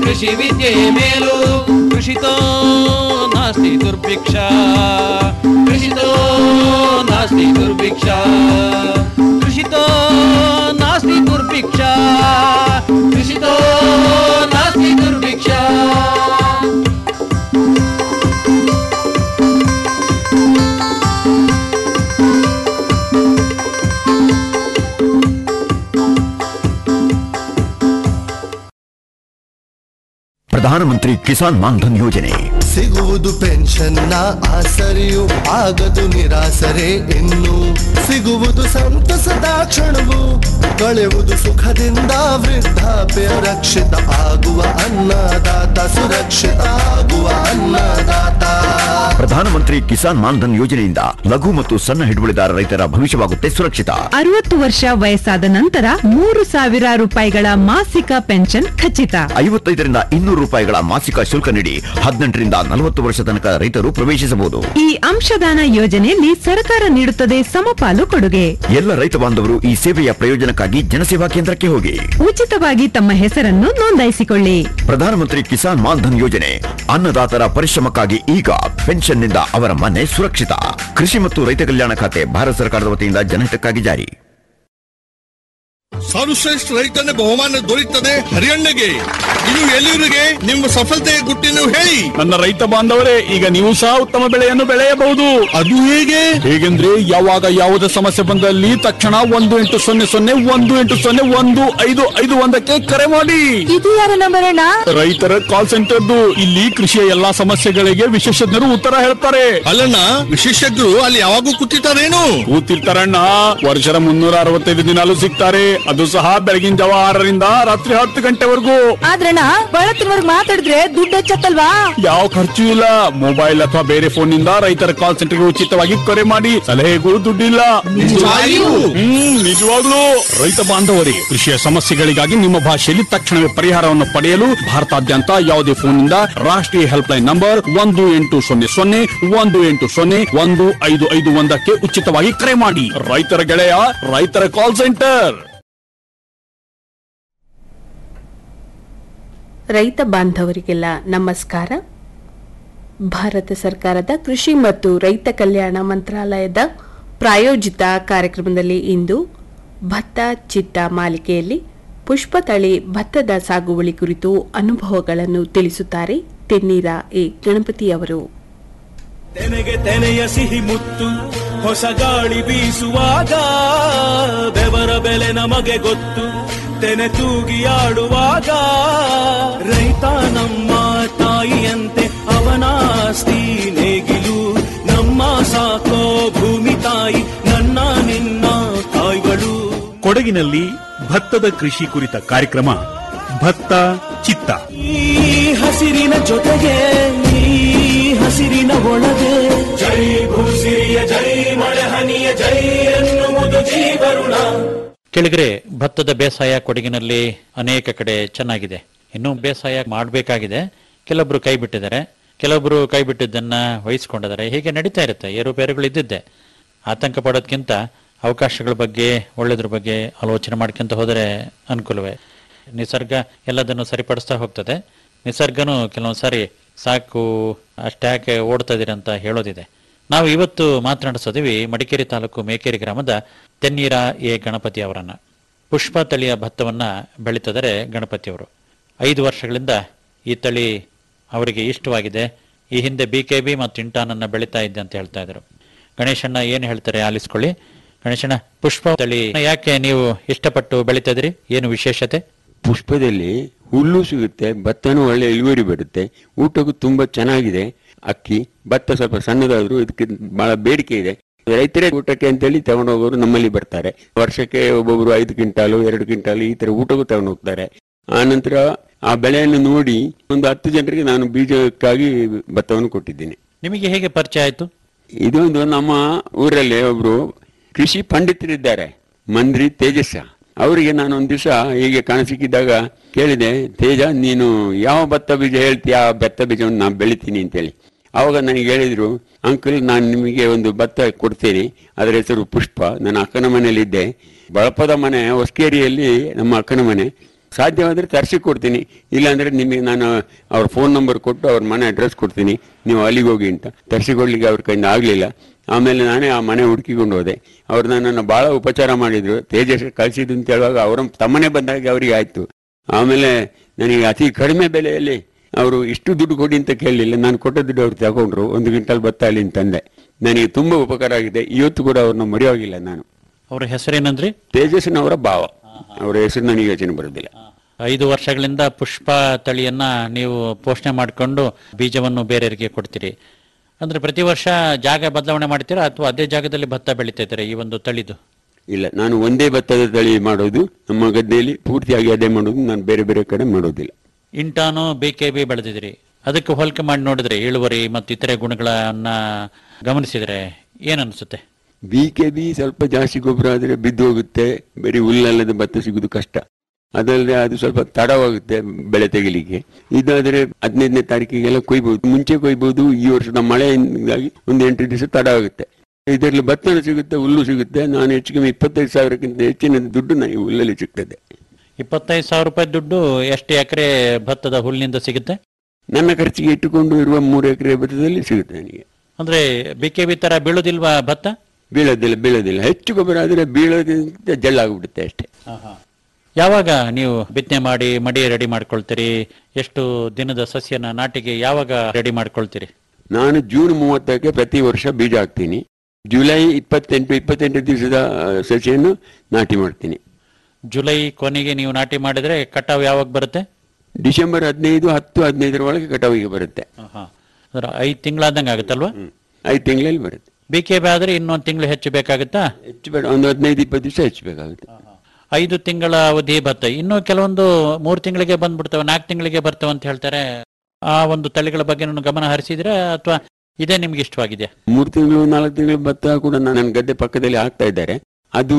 ಕೃಷಿ ವಿದ್ಯೆಯೇ ಮೇಲು ಕೃಷಿತೋ ನಾಸ್ತಿ ದುರ್ಭಿಕ್ಷ ಕೃಷಿತೋ ನಾಸ್ತಿ ದುರ್ಭಿಕ್ಷ ಕೃಷಿತೋ ನಾಸ್ತಿ ದುರ್ಭಿಕ್ಷ ಕೃಷಿತೋ ನಾಸ್ತಿ ದುರ್ಭಿಕ್ಷ ಪ್ರಧಾನಮಂತ್ರಿ ಕಿಸಾನ್ ಮಾನ್ಧನ್ ಯೋಜನೆ ಸಿಗುವುದು ಪೆನ್ಷನ್ನ ಆಸರೆಯು ಆಗದು ನಿರಾಸರೆ ಇನ್ನು ಸಿಗುವುದು ಸಂತಸದ ಕ್ಷಣವು ಕಳೆಯುವುದು ಸುಖದಿಂದ ವೃದ್ಧಾಪ್ಯ ರಕ್ಷಿತ ಆಗುವ ಅನ್ನದಾತ ಸುರಕ್ಷಿತ ಆಗುವ ಅನ್ನದಾತ ಪ್ರಧಾನಮಂತ್ರಿ ಕಿಸಾನ್ ಮಾನ್ಧನ್ ಯೋಜನೆಯಿಂದ ಲಘು ಮತ್ತು ಸಣ್ಣ ಹಿಡುವಳಿದಾರ ರೈತರ ಭವಿಷ್ಯವಾಗುತ್ತೆ ಸುರಕ್ಷಿತ ಅರವತ್ತು ವರ್ಷ ವಯಸ್ಸಾದ ನಂತರ ಮೂರು ಸಾವಿರ ರೂಪಾಯಿಗಳ ಮಾಸಿಕ ಪೆನ್ಷನ್ ಖಚಿತ ಐವತ್ತೈದರಿಂದ ಇನ್ನೂರು ರೂಪಾಯಿಗಳ ಮಾಸಿಕ ಶುಲ್ಕ ನೀಡಿ ಹದಿನೆಂಟರಿಂದ ನಲವತ್ತು ವರ್ಷ ತನಕ ರೈತರು ಪ್ರವೇಶಿಸಬಹುದು ಈ ಅಂಶದಾನ ಯೋಜನೆಯಲ್ಲಿ ಸರ್ಕಾರ ನೀಡುತ್ತದೆ ಸಮಪಾಲು ಕೊಡುಗೆ ಎಲ್ಲ ರೈತ ಬಾಂಧವರು ಈ ಸೇವೆಯ ಪ್ರಯೋಜನಕ್ಕಾಗಿ ಜನಸೇವಾ ಕೇಂದ್ರಕ್ಕೆ ಹೋಗಿ ಉಚಿತವಾಗಿ ತಮ್ಮ ಹೆಸರನ್ನು ನೋಂದಾಯಿಸಿಕೊಳ್ಳಿ ಪ್ರಧಾನಮಂತ್ರಿ ಕಿಸಾನ್ ಮಾನ್ಧನ್ ಯೋಜನೆ ಅನ್ನದಾತರ ಪರಿಶ್ರಮಕ್ಕಾಗಿ ಈಗ ಪೆನ್ಷನ್ನಿಂದ ಅವರ ಮನೆ ಸುರಕ್ಷಿತ ಕೃಷಿ ಮತ್ತು ರೈತ ಕಲ್ಯಾಣ ಖಾತೆ ಭಾರತ ಸರ್ಕಾರದ ವತಿಯಿಂದ ಜನಹಿತಕ್ಕಾಗಿ ಜಾರಿ ಸರ್ವಶ್ರೇಷ್ಠ ರೈತನ ಬಹುಮಾನ ದೊರೆಯುತ್ತದೆ ಹರಿಯಣ್ಣಗೆ ಇದು ಎಲ್ಲಿವರಿಗೆ ನಿಮ್ಮ ಸಫಲತೆಯ ಗುಟ್ಟಿನ ಹೇಳಿ ನನ್ನ ರೈತ ಬಾಂಧವರೇ ಈಗ ನೀವು ಸಹ ಉತ್ತಮ ಬೆಳೆಯನ್ನು ಬೆಳೆಯಬಹುದು ಅದು ಹೇಗೆ ಹೇಗೆಂದ್ರೆ ಯಾವಾಗ ಯಾವುದೇ ಸಮಸ್ಯೆ ಬಂದಲ್ಲಿ ತಕ್ಷಣ ಒಂದು ಎಂಟು ಸೊನ್ನೆ ಸೊನ್ನೆ ಒಂದು ಎಂಟು ಸೊನ್ನೆ ಒಂದು ಐದು ಐದು ಒಂದಕ್ಕೆ ಕರೆ ಮಾಡಿ ಇದು ಯಾರ ನಂಬರ್ ಅಣ್ಣ ರೈತರ ಕಾಲ್ ಸೆಂಟರ್ದು ಇಲ್ಲಿ ಕೃಷಿಯ ಎಲ್ಲಾ ಸಮಸ್ಯೆಗಳಿಗೆ ವಿಶೇಷಜ್ಞರು ಉತ್ತರ ಹೇಳ್ತಾರೆ ಅಲ್ಲಣ್ಣ ವಿಶೇಷಜ್ಞರು ಅಲ್ಲಿ ಯಾವಾಗೂ ಕೂತಿರ್ತಾರೇನು ಕೂತಿರ್ತಾರಣ್ಣ ವರ್ಷದ ಮುನ್ನೂರ ಅರವತ್ತೈದು ದಿನಾಲು ಸಿಗ್ತಾರೆ ಅದು ಸಹ ಬೆಳಗಿನ ಜಾವ ಆರರಿಂದ ರಾತ್ರಿ ಹತ್ತು ಗಂಟೆವರೆಗೂ ಆದ್ರಣ್ಣ ಬಳತ್ತಿನವರ್ಗ್ ಮಾತಾಡಿದ್ರೆ ದುಡ್ಡು ಹೆಚ್ಚತ್ತಲ್ವಾ ಯಾವ ಖರ್ಚು ಇಲ್ಲ ಮೊಬೈಲ್ ಅಥವಾ ಬೇರೆ ಫೋನ್ ನಿಂದ ರೈತರ ಕಾಲ್ ಸೆಂಟರ್ಗೆ ಉಚಿತವಾಗಿ ಕರೆ ಮಾಡಿ ಸಲಹೆಗೂ ದುಡ್ಡಿಲ್ಲ ನಿಜವಾಗಿಯೂ? ಹ್ಮ್ ನಿಜವಾಗ್ಲೂ ರೈತ ಬಾಂಧವರೇ ಕೃಷಿಯ ಸಮಸ್ಯೆಗಳಿಗಾಗಿ ನಿಮ್ಮ ಭಾಷೆಯಲ್ಲಿ ತಕ್ಷಣವೇ ಪರಿಹಾರವನ್ನು ಪಡೆಯಲು ಭಾರತಾದ್ಯಂತ ಯಾವುದೇ ಫೋನ್ನಿಂದ ರಾಷ್ಟ್ರೀಯ ಹೆಲ್ಪ್ ಲೈನ್ ನಂಬರ್ ಒಂದು ಎಂಟು ಸೊನ್ನೆ ಸೊನ್ನೆ ಒಂದು ಎಂಟು ಸೊನ್ನೆ ಒಂದು ಐದು ಐದು ಒಂದಕ್ಕೆ ಉಚಿತವಾಗಿ ಕರೆ ಮಾಡಿ ರೈತರ ಗೆಳೆಯ ರೈತರ ಕಾಲ್ ಸೆಂಟರ್ ರೈತ ಬಾಂಧವರಿಗೆಲ್ಲ ನಮಸ್ಕಾರ ಭಾರತ ಸರ್ಕಾರದ ಕೃಷಿ ಮತ್ತು ರೈತ ಕಲ್ಯಾಣ ಮಂತ್ರಾಲಯದ ಪ್ರಾಯೋಜಿತ ಕಾರ್ಯಕ್ರಮದಲ್ಲಿ ಇಂದು ಭತ್ತ ಚಿತ್ತ ಮಾಲಿಕೆಯಲ್ಲಿ ಪುಷ್ಪತಳಿ ಭತ್ತದ ಸಾಗುವಳಿ ಕುರಿತು ಅನುಭವಗಳನ್ನು ತಿಳಿಸುತ್ತಾರೆ ತೆನ್ನೀರ ಎ ಗಣಪತಿಯವರು ತೆನೆಗೆ ತೆನೆಯ ಸಿಹಿ ಮುತ್ತು ಹೊಸ ಗಾಳಿ ಬೀಸುವಾಗ ಬೆವರ ಬೆಲೆ ನಮಗೆ ಗೊತ್ತು ತೆನೆ ತೂಗಿ ಆಡುವಾಗ ರೈತ ನಮ್ಮ ತಾಯಿಯಂತೆ ಅವನಾಸ್ತಿ ನೇಗಿಲು ನಮ್ಮ ಸಾಕೋ ಭೂಮಿ ತಾಯಿ ನನ್ನ ನಿನ್ನ ತಾಯ್ಗಳು ಕೊಡಗಿನಲ್ಲಿ ಭತ್ತದ ಕೃಷಿ ಕುರಿತ ಕಾರ್ಯಕ್ರಮ ಭತ್ತ ಚಿತ್ತ ಈ ಹಸಿರಿನ ಜೊತೆಗೆ ಈ ಹಸಿರಿನ ಒಳಗೆ ಜೈ ಭೂಸಿರಿಯ ಜೈ ಮಳೆ ಹನಿಯ ಜೈ ಎನ್ನುವುದು ಜೀವರುಣ ಕೆಳಗರೆ ಭತ್ತದ ಬೇಸಾಯ ಕೊಡಗಿನಲ್ಲಿ ಅನೇಕ ಕಡೆ ಚೆನ್ನಾಗಿದೆ ಇನ್ನು ಬೇಸಾಯ ಮಾಡಬೇಕಾಗಿದೆ ಕೆಲವೊಬ್ರು ಕೈ ಬಿಟ್ಟಿದ್ದಾರೆ ಕೆಲವೊಬ್ರು ಕೈ ಬಿಟ್ಟಿದ್ದನ್ನ ವಹಿಸ್ಕೊಂಡಿದ್ದಾರೆ ಹೀಗೆ ನಡೀತಾ ಇರುತ್ತೆ ಏರುಪೇರುಗಳು ಇದ್ದಿದ್ದೆ ಆತಂಕ ಪಡೋದ್ಕಿಂತ ಅವಕಾಶಗಳ ಬಗ್ಗೆ ಒಳ್ಳೆದ್ರ ಬಗ್ಗೆ ಆಲೋಚನೆ ಮಾಡ್ಕೊಂತ ಹೋದರೆ ಅನುಕೂಲವೇ ನಿಸರ್ಗ ಎಲ್ಲದನ್ನು ಸರಿಪಡಿಸ್ತಾ ಹೋಗ್ತದೆ ನಿಸರ್ಗನೂ ಕೆಲವೊಂದು ಸಾರಿ ಸಾಕು ಅಷ್ಟ್ಯಾಕೆ ಓಡ್ತಾ ಇದೀರಿ ಅಂತ ಹೇಳೋದಿದೆ ನಾವು ಇವತ್ತು ಮಾತನಾಡಿಸೋದಿವಿ ಮಡಿಕೇರಿ ತಾಲೂಕು ಮೇಕೇರಿ ಗ್ರಾಮದ ತೆನ್ನೀರ ಎ ಗಣಪತಿ ಅವರನ್ನ ಪುಷ್ಪ ತಳಿಯ ಭತ್ತವನ್ನ ಬೆಳೀತಿದ್ದಾರೆ ಗಣಪತಿಯವರು ಐದು ವರ್ಷಗಳಿಂದ ಈ ತಳಿ ಅವರಿಗೆ ಇಷ್ಟವಾಗಿದೆ ಈ ಹಿಂದೆ ಬಿ ಕೆ ಬಿ ಮತ್ತು ಇಂಟಾನನ್ನ ಬೆಳೀತಾ ಇದ್ದೆ ಅಂತ ಹೇಳ್ತಾ ಇದ್ರು ಗಣೇಶಣ್ಣ ಏನು ಹೇಳ್ತಾರೆ ಆಲಿಸ್ಕೊಳ್ಳಿ ಗಣೇಶಣ್ಣ ಪುಷ್ಪ ತಳಿ ಯಾಕೆ ನೀವು ಇಷ್ಟಪಟ್ಟು ಬೆಳೀತಾ ಇದ್ರಿ ಏನು ವಿಶೇಷತೆ ಪುಷ್ಪದಲ್ಲಿ ಹುಲ್ಲು ಸಿಗುತ್ತೆ ಭತ್ತನೂ ಒಳ್ಳೆ ಇಳುವರಿ ಬರುತ್ತೆ ಊಟಕ್ಕೂ ತುಂಬಾ ಚೆನ್ನಾಗಿದೆ ಅಕ್ಕಿ ಭತ್ತ ಸ್ವಲ್ಪ ಸಣ್ಣದಾದ್ರೂ ಇದಕ್ಕೆ ಬಹಳ ಬೇಡಿಕೆ ಇದೆ ರೈತರೇ ಊಟಕ್ಕೆ ಅಂತೇಳಿ ತಗೊಂಡು ಹೋಗೋರು ನಮ್ಮಲ್ಲಿ ಬರ್ತಾರೆ ವರ್ಷಕ್ಕೆ ಒಬ್ಬೊಬ್ರು ಐದು ಕ್ವಿಂಟಾಲು ಎರಡು ಕ್ವಿಂಟಾಲು ಈ ತರ ಊಟಕ್ಕೂ ತಗೊಂಡು ಹೋಗ್ತಾರೆ ಆ ನಂತರ ಆ ಬೆಳೆಯನ್ನು ನೋಡಿ ಒಂದು ಹತ್ತು ಜನರಿಗೆ ನಾನು ಬೀಜಕ್ಕಾಗಿ ಭತ್ತವನ್ನು ಕೊಟ್ಟಿದ್ದೀನಿ ನಿಮಗೆ ಹೇಗೆ ಪರಿಚಯ ಆಯ್ತು ಇದೊಂದು ನಮ್ಮ ಊರಲ್ಲಿ ಒಬ್ರು ಕೃಷಿ ಪಂಡಿತರಿದ್ದಾರೆ ಮಂದ್ರಿ ತೇಜಸ್ಸ ಅವರಿಗೆ ನಾನು ಒಂದ್ ದಿವಸ ಹೀಗೆ ಕಾಣಸಿಕ್ಕಿದ್ದಾಗ ಕೇಳಿದೆ ತೇಜ ನೀನು ಯಾವ ಭತ್ತ ಬೀಜ ಹೇಳ್ತೀಯ ಆ ಭತ್ತ ಬೀಜವನ್ನು ನಾನು ಬೆಳಿತೀನಿ ಅಂತೇಳಿ ಆವಾಗ ನನಗೆ ಹೇಳಿದ್ರು ಅಂಕಲ್ ನಾನು ನಿಮಗೆ ಒಂದು ಭತ್ತ ಕೊಡ್ತೀನಿ ಅದರ ಹೆಸರು ಪುಷ್ಪ ನನ್ನ ಅಕ್ಕನ ಮನೆಯಲ್ಲಿದ್ದೆ ಬಳಪದ ಮನೆ ಹೊಸಕೇರಿಯಲ್ಲಿ ನಮ್ಮ ಅಕ್ಕನ ಮನೆ ಸಾಧ್ಯವಾದ್ರೆ ತರಿಸಿ ಕೊಡ್ತೀನಿ ಇಲ್ಲಾಂದ್ರೆ ನಿಮಗೆ ನಾನು ಅವ್ರ ಫೋನ್ ನಂಬರ್ ಕೊಟ್ಟು ಅವ್ರ ಮನೆ ಅಡ್ರೆಸ್ ಕೊಡ್ತೀನಿ ನೀವು ಅಲ್ಲಿಗೆ ಹೋಗಿ ಅಂತ ತರಿಸಿ ಕೊಡ್ಲಿಕ್ಕೆ ಅವ್ರ ಕೈಯಿಂದ ಆಗಲಿಲ್ಲ ಆಮೇಲೆ ನಾನೇ ಆ ಮನೆ ಹುಡುಕಿಕೊಂಡು ಹೋದೆ ಅವ್ರು ನನ್ನನ್ನು ಬಹಳ ಉಪಚಾರ ಮಾಡಿದ್ರು ತೇಜಸ್ ಕಳಿಸಿದ್ದು ಅಂತ ಹೇಳುವಾಗ ಅವರ ತಮ್ಮನೇ ಬಂದಾಗ ಅವರಿಗೆ ಆಯ್ತು ಆಮೇಲೆ ನನಗೆ ಅತಿ ಕಡಿಮೆ ಬೆಲೆಯಲ್ಲಿ ಅವರು ಇಷ್ಟು ದುಡ್ಡು ಕೊಡಿ ಅಂತ ಕೇಳಲಿಲ್ಲ ನಾನು ಕೊಟ್ಟ ದುಡ್ಡು ಅವ್ರು ತಗೊಂಡ್ರು ಒಂದು ಕ್ವಿಂಟಲ್ ಭತ್ತ ಅಲ್ಲಿ ತಂದೆ ನನಗೆ ತುಂಬಾ ಉಪಕಾರ ಆಗಿದೆ ಇವತ್ತು ಕೂಡ ಅವ್ರನ್ನ ಮರೆಯೋಗಿಲ್ಲ ನಾನು ಅವ್ರ ಹೆಸರೇನಂದ್ರಿ ತೇಜಸ್ಸಿನವರ ಭಾವ ಅವರ ಹೆಸರು ನನಗೆ ಯೋಚನೆ ಬರೋದಿಲ್ಲ ಐದು ವರ್ಷಗಳಿಂದ ಪುಷ್ಪ ತಳಿಯನ್ನ ನೀವು ಪೋಷಣೆ ಮಾಡಿಕೊಂಡು ಬೀಜವನ್ನು ಬೇರೆಯವರಿಗೆ ಕೊಡ್ತೀರಿ ಅಂದ್ರೆ ಪ್ರತಿ ವರ್ಷ ಜಾಗ ಬದಲಾವಣೆ ಮಾಡ್ತೀರಾ ಅಥವಾ ಅದೇ ಜಾಗದಲ್ಲಿ ಭತ್ತ ಬೆಳೀತಾ ಇದ್ದೀರಾ ಈ ಒಂದು ತಳಿದು ಇಲ್ಲ ನಾನು ಒಂದೇ ಭತ್ತದ ತಳಿ ಮಾಡೋದು ನಮ್ಮ ಗದ್ದೆಯಲ್ಲಿ ಪೂರ್ತಿಯಾಗಿ ಅದೇ ಮಾಡೋದು ನಾನು ಬೇರೆ ಬೇರೆ ಕಡೆ ಮಾಡೋದಿಲ್ಲ ಇಂಟಾನು ಬಿ ಕೆ ಬಿ ಬೆಳೆದಿದ್ದೀರಿ ಅದಕ್ಕೆ ಹೋಲಿಕೆ ಮಾಡಿ ನೋಡಿದ್ರೆ ಇಳುವರಿ ಮತ್ತು ಇತರೆ ಗುಣಗಳನ್ನ ಗಮನಿಸಿದ್ರೆ ಏನ್ ಅನ್ಸುತ್ತೆ ಬಿ ಕೆ ಬಿ ಸ್ವಲ್ಪ ಜಾಸ್ತಿ ಗೊಬ್ಬರ ಆದರೆ ಬಿದ್ದು ಹೋಗುತ್ತೆ ಬರೀ ಹುಲ್ಲಲ್ಲದ ಭತ್ತ ಸಿಗುದು ಕಷ್ಟ ಅದಲ್ಲದೆ ಅದು ಸ್ವಲ್ಪ ತಡವಾಗುತ್ತೆ ಬೆಳೆ ತೆಗಿಲಿಕ್ಕೆ ಇದಾದ್ರೆ ಹದಿನೈದನೇ ತಾರೀಕಿಗೆಲ್ಲ ಕೊಯ್ಬಹುದು ಮುಂಚೆ ಕೊಯ್ಬಹುದು ಈ ವರ್ಷದ ಮಳೆಯಿಂದಾಗಿ ಒಂದು ಎಂಟು ದಿವಸ ತಡ ಆಗುತ್ತೆ ಇದರಲ್ಲಿ ಭತ್ತನೂ ಸಿಗುತ್ತೆ ಹುಲ್ಲು ಸಿಗುತ್ತೆ ನಾನು ಹೆಚ್ಚು ಕಮ್ಮಿ ಇಪ್ಪತ್ತೈದು ಸಾವಿರಕ್ಕಿಂತ ಹೆಚ್ಚಿನ ದುಡ್ಡು ನನಗೆ ಹುಲ್ಲಲ್ಲಿ ಸಿಗ್ತದೆ ಇಪ್ಪತ್ತೈದು ಸಾವಿರ ರೂಪಾಯಿ ದುಡ್ಡು ಎಷ್ಟು ಎಕರೆ ಭತ್ತದ ಹುಲ್ಲಿನಿಂದ ಸಿಗುತ್ತೆ ನನ್ನ ಖರ್ಚಿಗೆ ಇಟ್ಟುಕೊಂಡು ಇರುವ ಮೂರು ಎಕರೆ ಭತ್ತದಲ್ಲಿ ಸಿಗುತ್ತೆ ನನಗೆ ಅಂದ್ರೆ ಬಿ ಕೆ ಬಿ ತರ ಬೀಳುದಿಲ್ವಾ ಭತ್ತ ಬೀಳೋದಿಲ್ಲ ಬೀಳೋದಿಲ್ಲ ಹೆಚ್ಚು ಗೊಬ್ಬರ ಆದರೆ ಬೀಳೋದ್ರಿಂದ ಜಳ್ಳಾಗ್ಬಿಡುತ್ತೆ ಅಷ್ಟೇ ಯಾವಾಗ ನೀವು ಬಿತ್ತನೆ ಮಾಡಿ ಮಡಿ ರೆಡಿ ಮಾಡ್ಕೊಳ್ತೀರಿ ಎಷ್ಟು ದಿನದ ಸಸ್ಯನ ನಾಟಿಗೆ ಯಾವಾಗ ರೆಡಿ ಮಾಡ್ಕೊಳ್ತೀರಿ ನಾನು ಜೂನ್ ಮೂವತ್ತಕ್ಕೆ ಪ್ರತಿ ವರ್ಷ ಬೀಜ ಹಾಕ್ತೀನಿ ಜುಲೈ ಇಪ್ಪತ್ತೆಂಟು ಇಪ್ಪತ್ತೆಂಟು ದಿವಸದ ಆ, ಸಸಿಯನ್ನು ನಾಟಿ ಮಾಡ್ತೀನಿ ಜುಲೈ ಕೊನೆಗೆ ನೀವು ನಾಟಿ ಮಾಡಿದ್ರೆ ಕಟಾವ್ ಯಾವಾಗ ಬರುತ್ತೆ ಡಿಸೆಂಬರ್ ಹದಿನೈದು ಹತ್ತು ಹದಿನೈದರ ಒಳಗೆ ಕಟಾವಿಗೆ ಬರುತ್ತೆ ಅಂದ್ರೆ ಐದು ತಿಂಗಳಾದಂಗೆ ಆಗುತ್ತಲ್ವಾ ಐದು ತಿಂಗಳಲ್ಲಿ ಬರುತ್ತೆ ಬಿ ಕೆ ಬಿ ಆದ್ರೆ ಇನ್ನೊಂದು ತಿಂಗಳು ಹೆಚ್ಚು ಬೇಕಾಗುತ್ತಾ ಹೆಚ್ಚು ಬೇಡ ಒಂದು ಹದಿನೈದು ಇಪ್ಪತ್ತು ದಿವಸ ಹೆಚ್ಚಬೇಕಾಗುತ್ತೆ ಐದು ತಿಂಗಳ ಅವಧಿ ಭತ್ತ ಇನ್ನು ಕೆಲವೊಂದು ಮೂರು ತಿಂಗಳಿಗೆ ಬಂದ್ಬಿಡ್ತವೆ ನಾಲ್ಕು ತಿಂಗಳಿಗೆ ಬರ್ತವೆ ಅಂತ ಹೇಳ್ತಾರೆ ಆ ಒಂದು ತಳಿಗಳ ಬಗ್ಗೆ ನಾನು ಗಮನ ಹರಿಸಿದ್ರೆ ಅಥವಾ ಇದೇ ನಿಮ್ಗೆ ಇಷ್ಟವಾಗಿದೆ ಮೂರು ತಿಂಗಳು ನಾಲ್ಕು ತಿಂಗಳು ಭತ್ತ ಕೂಡ ನನ್ನ ಗದ್ದೆ ಪಕ್ಕದಲ್ಲಿ ಹಾಕ್ತಾ ಇದ್ದಾರೆ ಅದು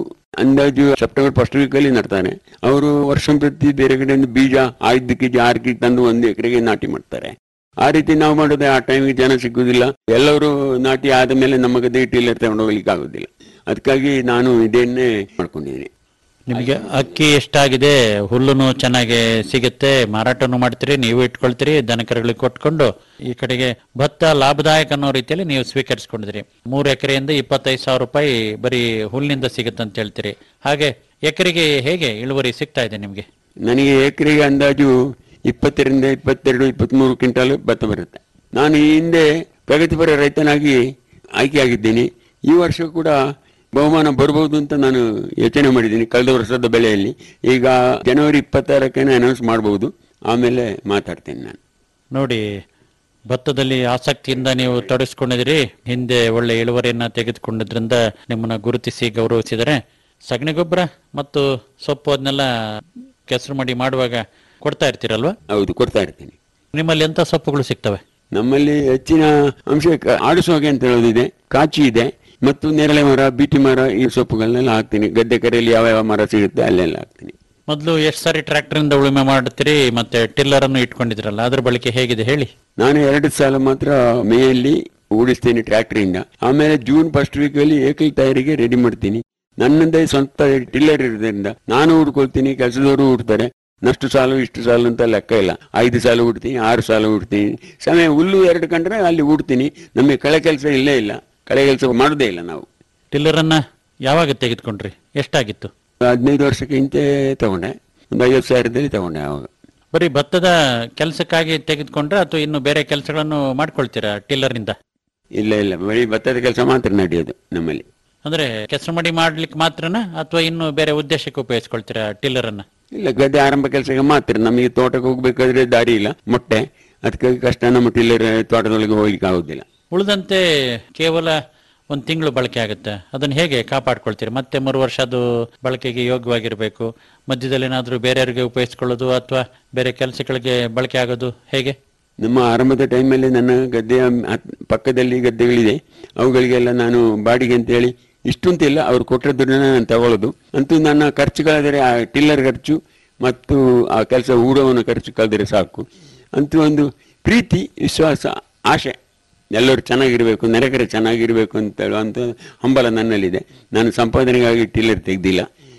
ಅಂದಾಜು ಸೆಪ್ಟೆಂಬರ್ ಫಸ್ಟ್ ವೀಕ್ ಅಲ್ಲಿ ನಡ್ತಾನೆ ಅವರು ವರ್ಷ ಪ್ರತಿ ಬೇರೆ ಕಡೆಯಿಂದ ಬೀಜ ಐದು ಕೆಜಿ ಆರು ಕೆಜಿ ತಂದು ಒಂದು ಎಕರೆಗೆ ನಾಟಿ ಮಾಡ್ತಾರೆ ಆ ರೀತಿ ನಾವು ಮಾಡೋದೇ ಆ ಟೈಮಿಗೆ ಜನ ಸಿಗುದಿಲ್ಲ ಎಲ್ಲರೂ ನಾಟಿ ಆದ ಮೇಲೆ ನಮ್ಮ ಗದ್ದೆ ಟೀಲರ್ ತಗೊಂಡು ಹೋಗ್ಲಿಕ್ಕೆ ಆಗುದಿಲ್ಲ ಅದಕ್ಕಾಗಿ ನಾನು ಇದನ್ನೇ ಮಾಡ್ಕೊಂಡಿದ್ದೀನಿ ನಿಮಗೆ ಅಕ್ಕಿ ಎಷ್ಟಾಗಿದೆ ಹುಲ್ಲುನು ಚೆನ್ನಾಗಿ ಸಿಗುತ್ತೆ ಮಾರಾಟನು ಮಾಡ್ತೀರಿ ನೀವು ಇಟ್ಕೊಳ್ತೀರಿ ದನಕರುಗಳಿಗೆ ಕೊಟ್ಕೊಂಡು ಈ ಕಡೆಗೆ ಭತ್ತ ಲಾಭದಾಯಕ ಅನ್ನೋ ರೀತಿಯಲ್ಲಿ ನೀವು ಸ್ವೀಕರಿಸ್ಕೊಂಡಿದ್ರಿ ಮೂರು ಎಕರೆಯಿಂದ ಇಪ್ಪತ್ತೈದು ಸಾವಿರ ರೂಪಾಯಿ ಬರೀ ಹುಲ್ಲಿನಿಂದ ಸಿಗುತ್ತೆ ಅಂತ ಹೇಳ್ತೀರಿ ಹಾಗೆ ಎಕರೆಗೆ ಹೇಗೆ ಇಳುವರಿ ಸಿಗ್ತಾ ಇದೆ ನಿಮ್ಗೆ ನನಗೆ ಎಕರೆಗೆ ಅಂದಾಜು ಇಪ್ಪತ್ತರಿಂದ ಇಪ್ಪತ್ತೆರಡು ಇಪ್ಪತ್ಮೂರು ಕ್ವಿಂಟಾಲ್ ಭತ್ತ ಬರುತ್ತೆ ನಾನು ಈ ಹಿಂದೆ ಪ್ರಗತಿಪರ ರೈತನಾಗಿ ಆಯ್ಕೆಯಾಗಿದ್ದೀನಿ ಈ ವರ್ಷ ಕೂಡ ಬಹುಮಾನ ಬರ್ಬೋದು ಅಂತ ನಾನು ಯೋಚನೆ ಮಾಡಿದ್ದೀನಿ ಕಳೆದ ವರ್ಷದ ಬೆಳೆಯಲ್ಲಿ ಈಗ ಜನವರಿ ಇಪ್ಪತ್ತಾರಕ್ಕೆ ಅನೌನ್ಸ್ ಮಾಡಬಹುದು ಆಮೇಲೆ ಮಾತಾಡ್ತೇನೆ ನಾನು ನೋಡಿ ಭತ್ತದಲ್ಲಿ ಆಸಕ್ತಿಯಿಂದ ನೀವು ತೊಡಗಿಸ್ಕೊಂಡಿದ್ದೀರಿ ಹಿಂದೆ ಒಳ್ಳೆ ಇಳುವರಿಯನ್ನ ತೆಗೆದುಕೊಂಡಿದ್ರಿಂದ ನಿಮ್ಮನ್ನ ಗುರುತಿಸಿ ಗೌರವಿಸಿದರೆ ಸಗಣಿ ಗೊಬ್ಬರ ಮತ್ತು ಸೊಪ್ಪು ಅದನ್ನೆಲ್ಲ ಕೆಸರು ಮಡಿ ಮಾಡುವಾಗ ಕೊಡ್ತಾ ಇರ್ತೀರಲ್ವಾ ಹೌದು ಕೊಡ್ತಾ ಇರ್ತೀನಿ ನಿಮ್ಮಲ್ಲಿ ಎಂತ ಸೊಪ್ಪುಗಳು ಸಿಗ್ತವೆ ನಮ್ಮಲ್ಲಿ ಹೆಚ್ಚಿನ ಅಂಶ ಕ- ಆಡಿಸೋ ಹಾಗೆ ಅಂತ ಹೇಳೋದಿದೆ ಕಾಚಿ ಇದೆ ಮತ್ತು ನೇರಳೆ ಮರ ಬೀಟಿ ಮರ ಈ ಸೊಪ್ಪುಗಳನ್ನೆಲ್ಲ ಹಾಕ್ತೀನಿ ಗದ್ದೆ ಕರೆಯಲ್ಲಿ ಯಾವ ಯಾವ ಮರ ಸಿಗುತ್ತೆ ಅಲ್ಲೆಲ್ಲ ಹಾಕ್ತೀನಿ ಮೊದಲು ಎಷ್ಟು ಸಾರಿ ಟ್ರ್ಯಾಕ್ಟರ್ ಇಂದ ಉಳುಮೆ ಮಾಡ್ತೀರಿ ಮತ್ತೆ ಟಿಲ್ಲರ್ ಅನ್ನು ಇಟ್ಕೊಂಡಿದ್ರಲ್ಲ ಅದ್ರ ಬಳಕೆ ಹೇಗಿದೆ ಹೇಳಿ ನಾನು ಎರಡು ಸಾಲ ಮಾತ್ರ ಮೇಯಲ್ಲಿ ಓಡಿಸ್ತೀನಿ ಟ್ರ್ಯಾಕ್ಟರ್ ಇಂದ ಆಮೇಲೆ ಜೂನ್ ಫಸ್ಟ್ ವೀಕ್ ಅಲ್ಲಿ ಏಕೈಕ ತಯಾರಿಗೆ ರೆಡಿ ಮಾಡ್ತೀನಿ ನನ್ನದೇ ಸ್ವಂತ ಟಿಲ್ಲರ್ ಇರೋದ್ರಿಂದ ನಾನು ಹುಡ್ಕೊಳ್ತೀನಿ ಕೆಲಸದವರು ಹುಡ್ತಾರೆ ನಷ್ಟು ಸಾಲು ಇಷ್ಟು ಸಾಲು ಅಂತ ಲೆಕ್ಕ ಇಲ್ಲ ಐದು ಸಾಲು ಹುಡ್ತೀನಿ ಆರು ಸಾಲು ಹುಡ್ತೀನಿ ಸಮಯ ಹುಲ್ಲು ಎರಡು ಕಂಡ್ರೆ ಅಲ್ಲಿ ಹುಡ್ತೀನಿ ನಮಗೆ ಕಳೆ ಕೆಲಸ ಇಲ್ಲೇ ಇಲ್ಲ ಕಳೆ ಕೆಲಸ ಮಾಡೋದೇ ಇಲ್ಲ ನಾವು ಟಿಲ್ಲರ್ ಅನ್ನ ಯಾವಾಗ ತೆಗೆದುಕೊಂಡ್ರಿ ಎಷ್ಟಾಗಿತ್ತು ಹದಿನೈದು ವರ್ಷಕ್ಕೆ ಹಿಂದೆ ತಗೊಂಡೆ ಒಂದು ಐವತ್ತು ಸಾವಿರದಲ್ಲಿ ತಗೊಂಡೆ ಅವಾಗ ಬರೀ ಭತ್ತದ ಕೆಲಸಕ್ಕಾಗಿ ತೆಗೆದುಕೊಂಡ್ರೆ ಅಥವಾ ಇನ್ನು ಬೇರೆ ಕೆಲಸಗಳನ್ನು ಮಾಡ್ಕೊಳ್ತೀರಾ ಟಿಲ್ಲರ್ ನಿಂದ ಇಲ್ಲ ಇಲ್ಲ ಬರೀ ಭತ್ತದ ಕೆಲಸ ಮಾತ್ರ ನಡೆಯೋದು ನಮ್ಮಲ್ಲಿ ಅಂದ್ರೆ ಕೆಸರು ಮಡಿ ಮಾಡ್ಲಿಕ್ಕೆ ಮಾತ್ರನಾ ಅಥವಾ ಇನ್ನು ಬೇರೆ ಉದ್ದೇಶಕ್ಕೆ ಉಪಯೋಗಿಸ್ಕೊಳ್ತೀರಾ ಟಿಲ್ಲರ್ ಅನ್ನ ಇಲ್ಲ ಗದ್ದೆ ಆರಂಭ ಕೆಲಸಕ್ಕೆ ಮಾತ್ರ ನಮಗೆ ತೋಟಕ್ಕೆ ಹೋಗ್ಬೇಕಾದ್ರೆ ದಾರಿ ಇಲ್ಲ ಮೊಟ್ಟೆ ಅದಕ್ಕಾಗಿ ಕಷ್ಟ ನಮ್ಮ ಟಿಲ್ಲರ್ ತೋಟದೊಳಗೆ ಹೋಗ್ಲಿಕ್ಕೆ ಆಗುದಿಲ್ಲ ಉಳಿದಂತೆ ಕೇವಲ ಒಂದು ತಿಂಗಳು ಬಳಕೆ ಆಗುತ್ತೆ ಅದನ್ನ ಹೇಗೆ ಕಾಪಾಡ್ಕೊಳ್ತೀರಿ ಮತ್ತೆ ಮೂರು ವರ್ಷ ಅದು ಬಳಕೆಗೆ ಯೋಗ್ಯವಾಗಿರಬೇಕು ಮಧ್ಯದಲ್ಲಿ ಏನಾದರೂ ಬೇರೆಯವರಿಗೆ ಉಪಯೋಗಿಸ್ಕೊಳ್ಳೋದು ಅಥವಾ ಬೇರೆ ಕೆಲಸಗಳಿಗೆ ಬಳಕೆ ಆಗೋದು ಹೇಗೆ ನಮ್ಮ ಆರಂಭದ ಟೈಮಲ್ಲಿ ನನ್ನ ಗದ್ದೆಯ ಹತ್- ಪಕ್ಕದಲ್ಲಿ ಗದ್ದೆಗಳಿದೆ ಅವುಗಳಿಗೆಲ್ಲ ನಾನು ಬಾಡಿಗೆ ಅಂತೇಳಿ ಇಷ್ಟು ಅಂತಿಲ್ಲ ಅವ್ರು ಕೊಟ್ಟರೆ ದುಡ್ಡನ್ನ ನಾನು ತಗೊಳ್ಳೋದು ಅಂತೂ ನನ್ನ ಖರ್ಚುಗಳಾದರೆ ಆ ಟಿಲ್ಲರ್ ಖರ್ಚು ಮತ್ತು ಆ ಕೆಲಸ ಹೂಡೋವನ ಖರ್ಚು ಕಳೆದರೆ ಸಾಕು ಅಂತೂ ಒಂದು ಪ್ರೀತಿ ವಿಶ್ವಾಸ ಆಶೆ ಎಲ್ಲರೂ ಚೆನ್ನಾಗಿರಬೇಕು ನೆರೆಕರೆ ಚೆನ್ನಾಗಿರಬೇಕು ಅಂತ ಹೇಳುವಂಥ ಹಂಬಲ ನನ್ನಲ್ಲಿದೆ ನಾನು ಸಂಪಾದನೆಗಾಗಿ ಟಿಲ್ಲರ್ ತೆಗೆದಿಲ್ಲ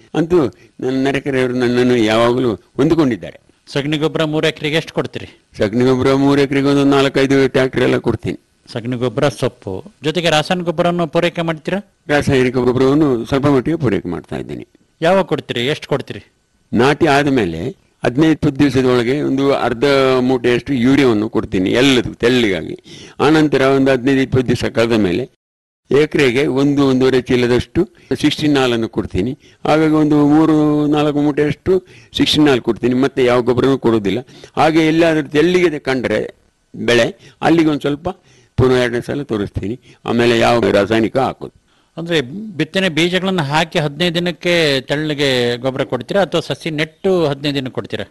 ಅಂತೂ ನನ್ನ ನೆರೆಕೆರೆಯವರು ನನ್ನನ್ನು ಯಾವಾಗಲೂ ಹೊಂದಿಕೊಂಡಿದ್ದಾರೆ ಸಗಣಿ ಗೊಬ್ಬರ ಮೂರು ಎಕರೆಗೆ ಎಷ್ಟು ಕೊಡ್ತೀರಿ ಸಗಣಿ ಗೊಬ್ಬರ ಮೂರು ಎಕರೆಗೆ ಒಂದು ನಾಲ್ಕೈದು ಟ್ರ್ಯಾಕ್ಟರ್ ಎಲ್ಲ ಕೊಡ್ತೀನಿ ಸಗಣಿ ಗೊಬ್ಬರ ಸೊಪ್ಪು ಜೊತೆಗೆ ರಾಸಾಯನಿಕ ಗೊಬ್ಬರವನ್ನು ಪೂರೈಕೆ ಮಾಡ್ತೀರಾ ರಾಸಾಯನಿಕ ಗೊಬ್ಬರವನ್ನು ಸ್ವಲ್ಪ ಮಟ್ಟಿಗೆ ಪೂರೈಕೆ ಮಾಡ್ತಾ ಇದ್ದೀನಿ ಯಾವಾಗ ಕೊಡ್ತೀರಿ ಎಷ್ಟು ಕೊಡ್ತೀರಿ ನಾಟಿ ಆದಮೇಲೆ ಹದಿನೈದು ಇಪ್ಪತ್ತು ದಿವಸದೊಳಗೆ ಒಂದು ಅರ್ಧ ಮೂಟೆಯಷ್ಟು ಯೂರಿಯಾವನ್ನು ಕೊಡ್ತೀನಿ ಎಲ್ಲದೂ ತೆಳ್ಳಿಗಾಗಿ ಆನಂತರ ಒಂದು ಹದಿನೈದು ಇಪ್ಪತ್ತು ದಿವಸ ಕಳೆದ ಮೇಲೆ ಎಕರೆಗೆ ಒಂದು ಒಂದೂವರೆ ಚೀಲದಷ್ಟು ಸಿಕ್ಸ್ಟೀನ್ ನಾಲನ್ನು ಕೊಡ್ತೀನಿ ಹಾಗಾಗಿ ಒಂದು ಮೂರು ನಾಲ್ಕು ಮೂಟೆಯಷ್ಟು ಸಿಕ್ಸ್ಟೀನ್ ನಾಲ್ ಕೊಡ್ತೀನಿ ಮತ್ತೆ ಯಾವ ಗೊಬ್ಬರನೂ ಕೊಡೋದಿಲ್ಲ ಹಾಗೆ ಎಲ್ಲಾದರೂ ತೆಳ್ಳಿಗೆ ಕಂಡ್ರೆ ಬೆಳೆ ಅಲ್ಲಿಗೆ ಒಂದು ಸ್ವಲ್ಪ ಪುನಃ ಎರಡನೇ ಸಲ ತೋರಿಸ್ತೀನಿ ಆಮೇಲೆ ಯಾವ ರಾಸಾಯನಿಕ ಹಾಕೋದು ಅಂದ್ರೆ ಬಿತ್ತನೆ ಬೀಜಗಳನ್ನು ಹಾಕಿ ಹದಿನೈದು ದಿನಕ್ಕೆ ತೆಳ್ಳಗೆ ಗೊಬ್ಬರ ಕೊಡ್ತೀರಾ ಅಥವಾ ಸಸಿ ನೆಟ್ಟು ಹದಿನೈದು ದಿನ ಕೊಡ್ತೀರಾ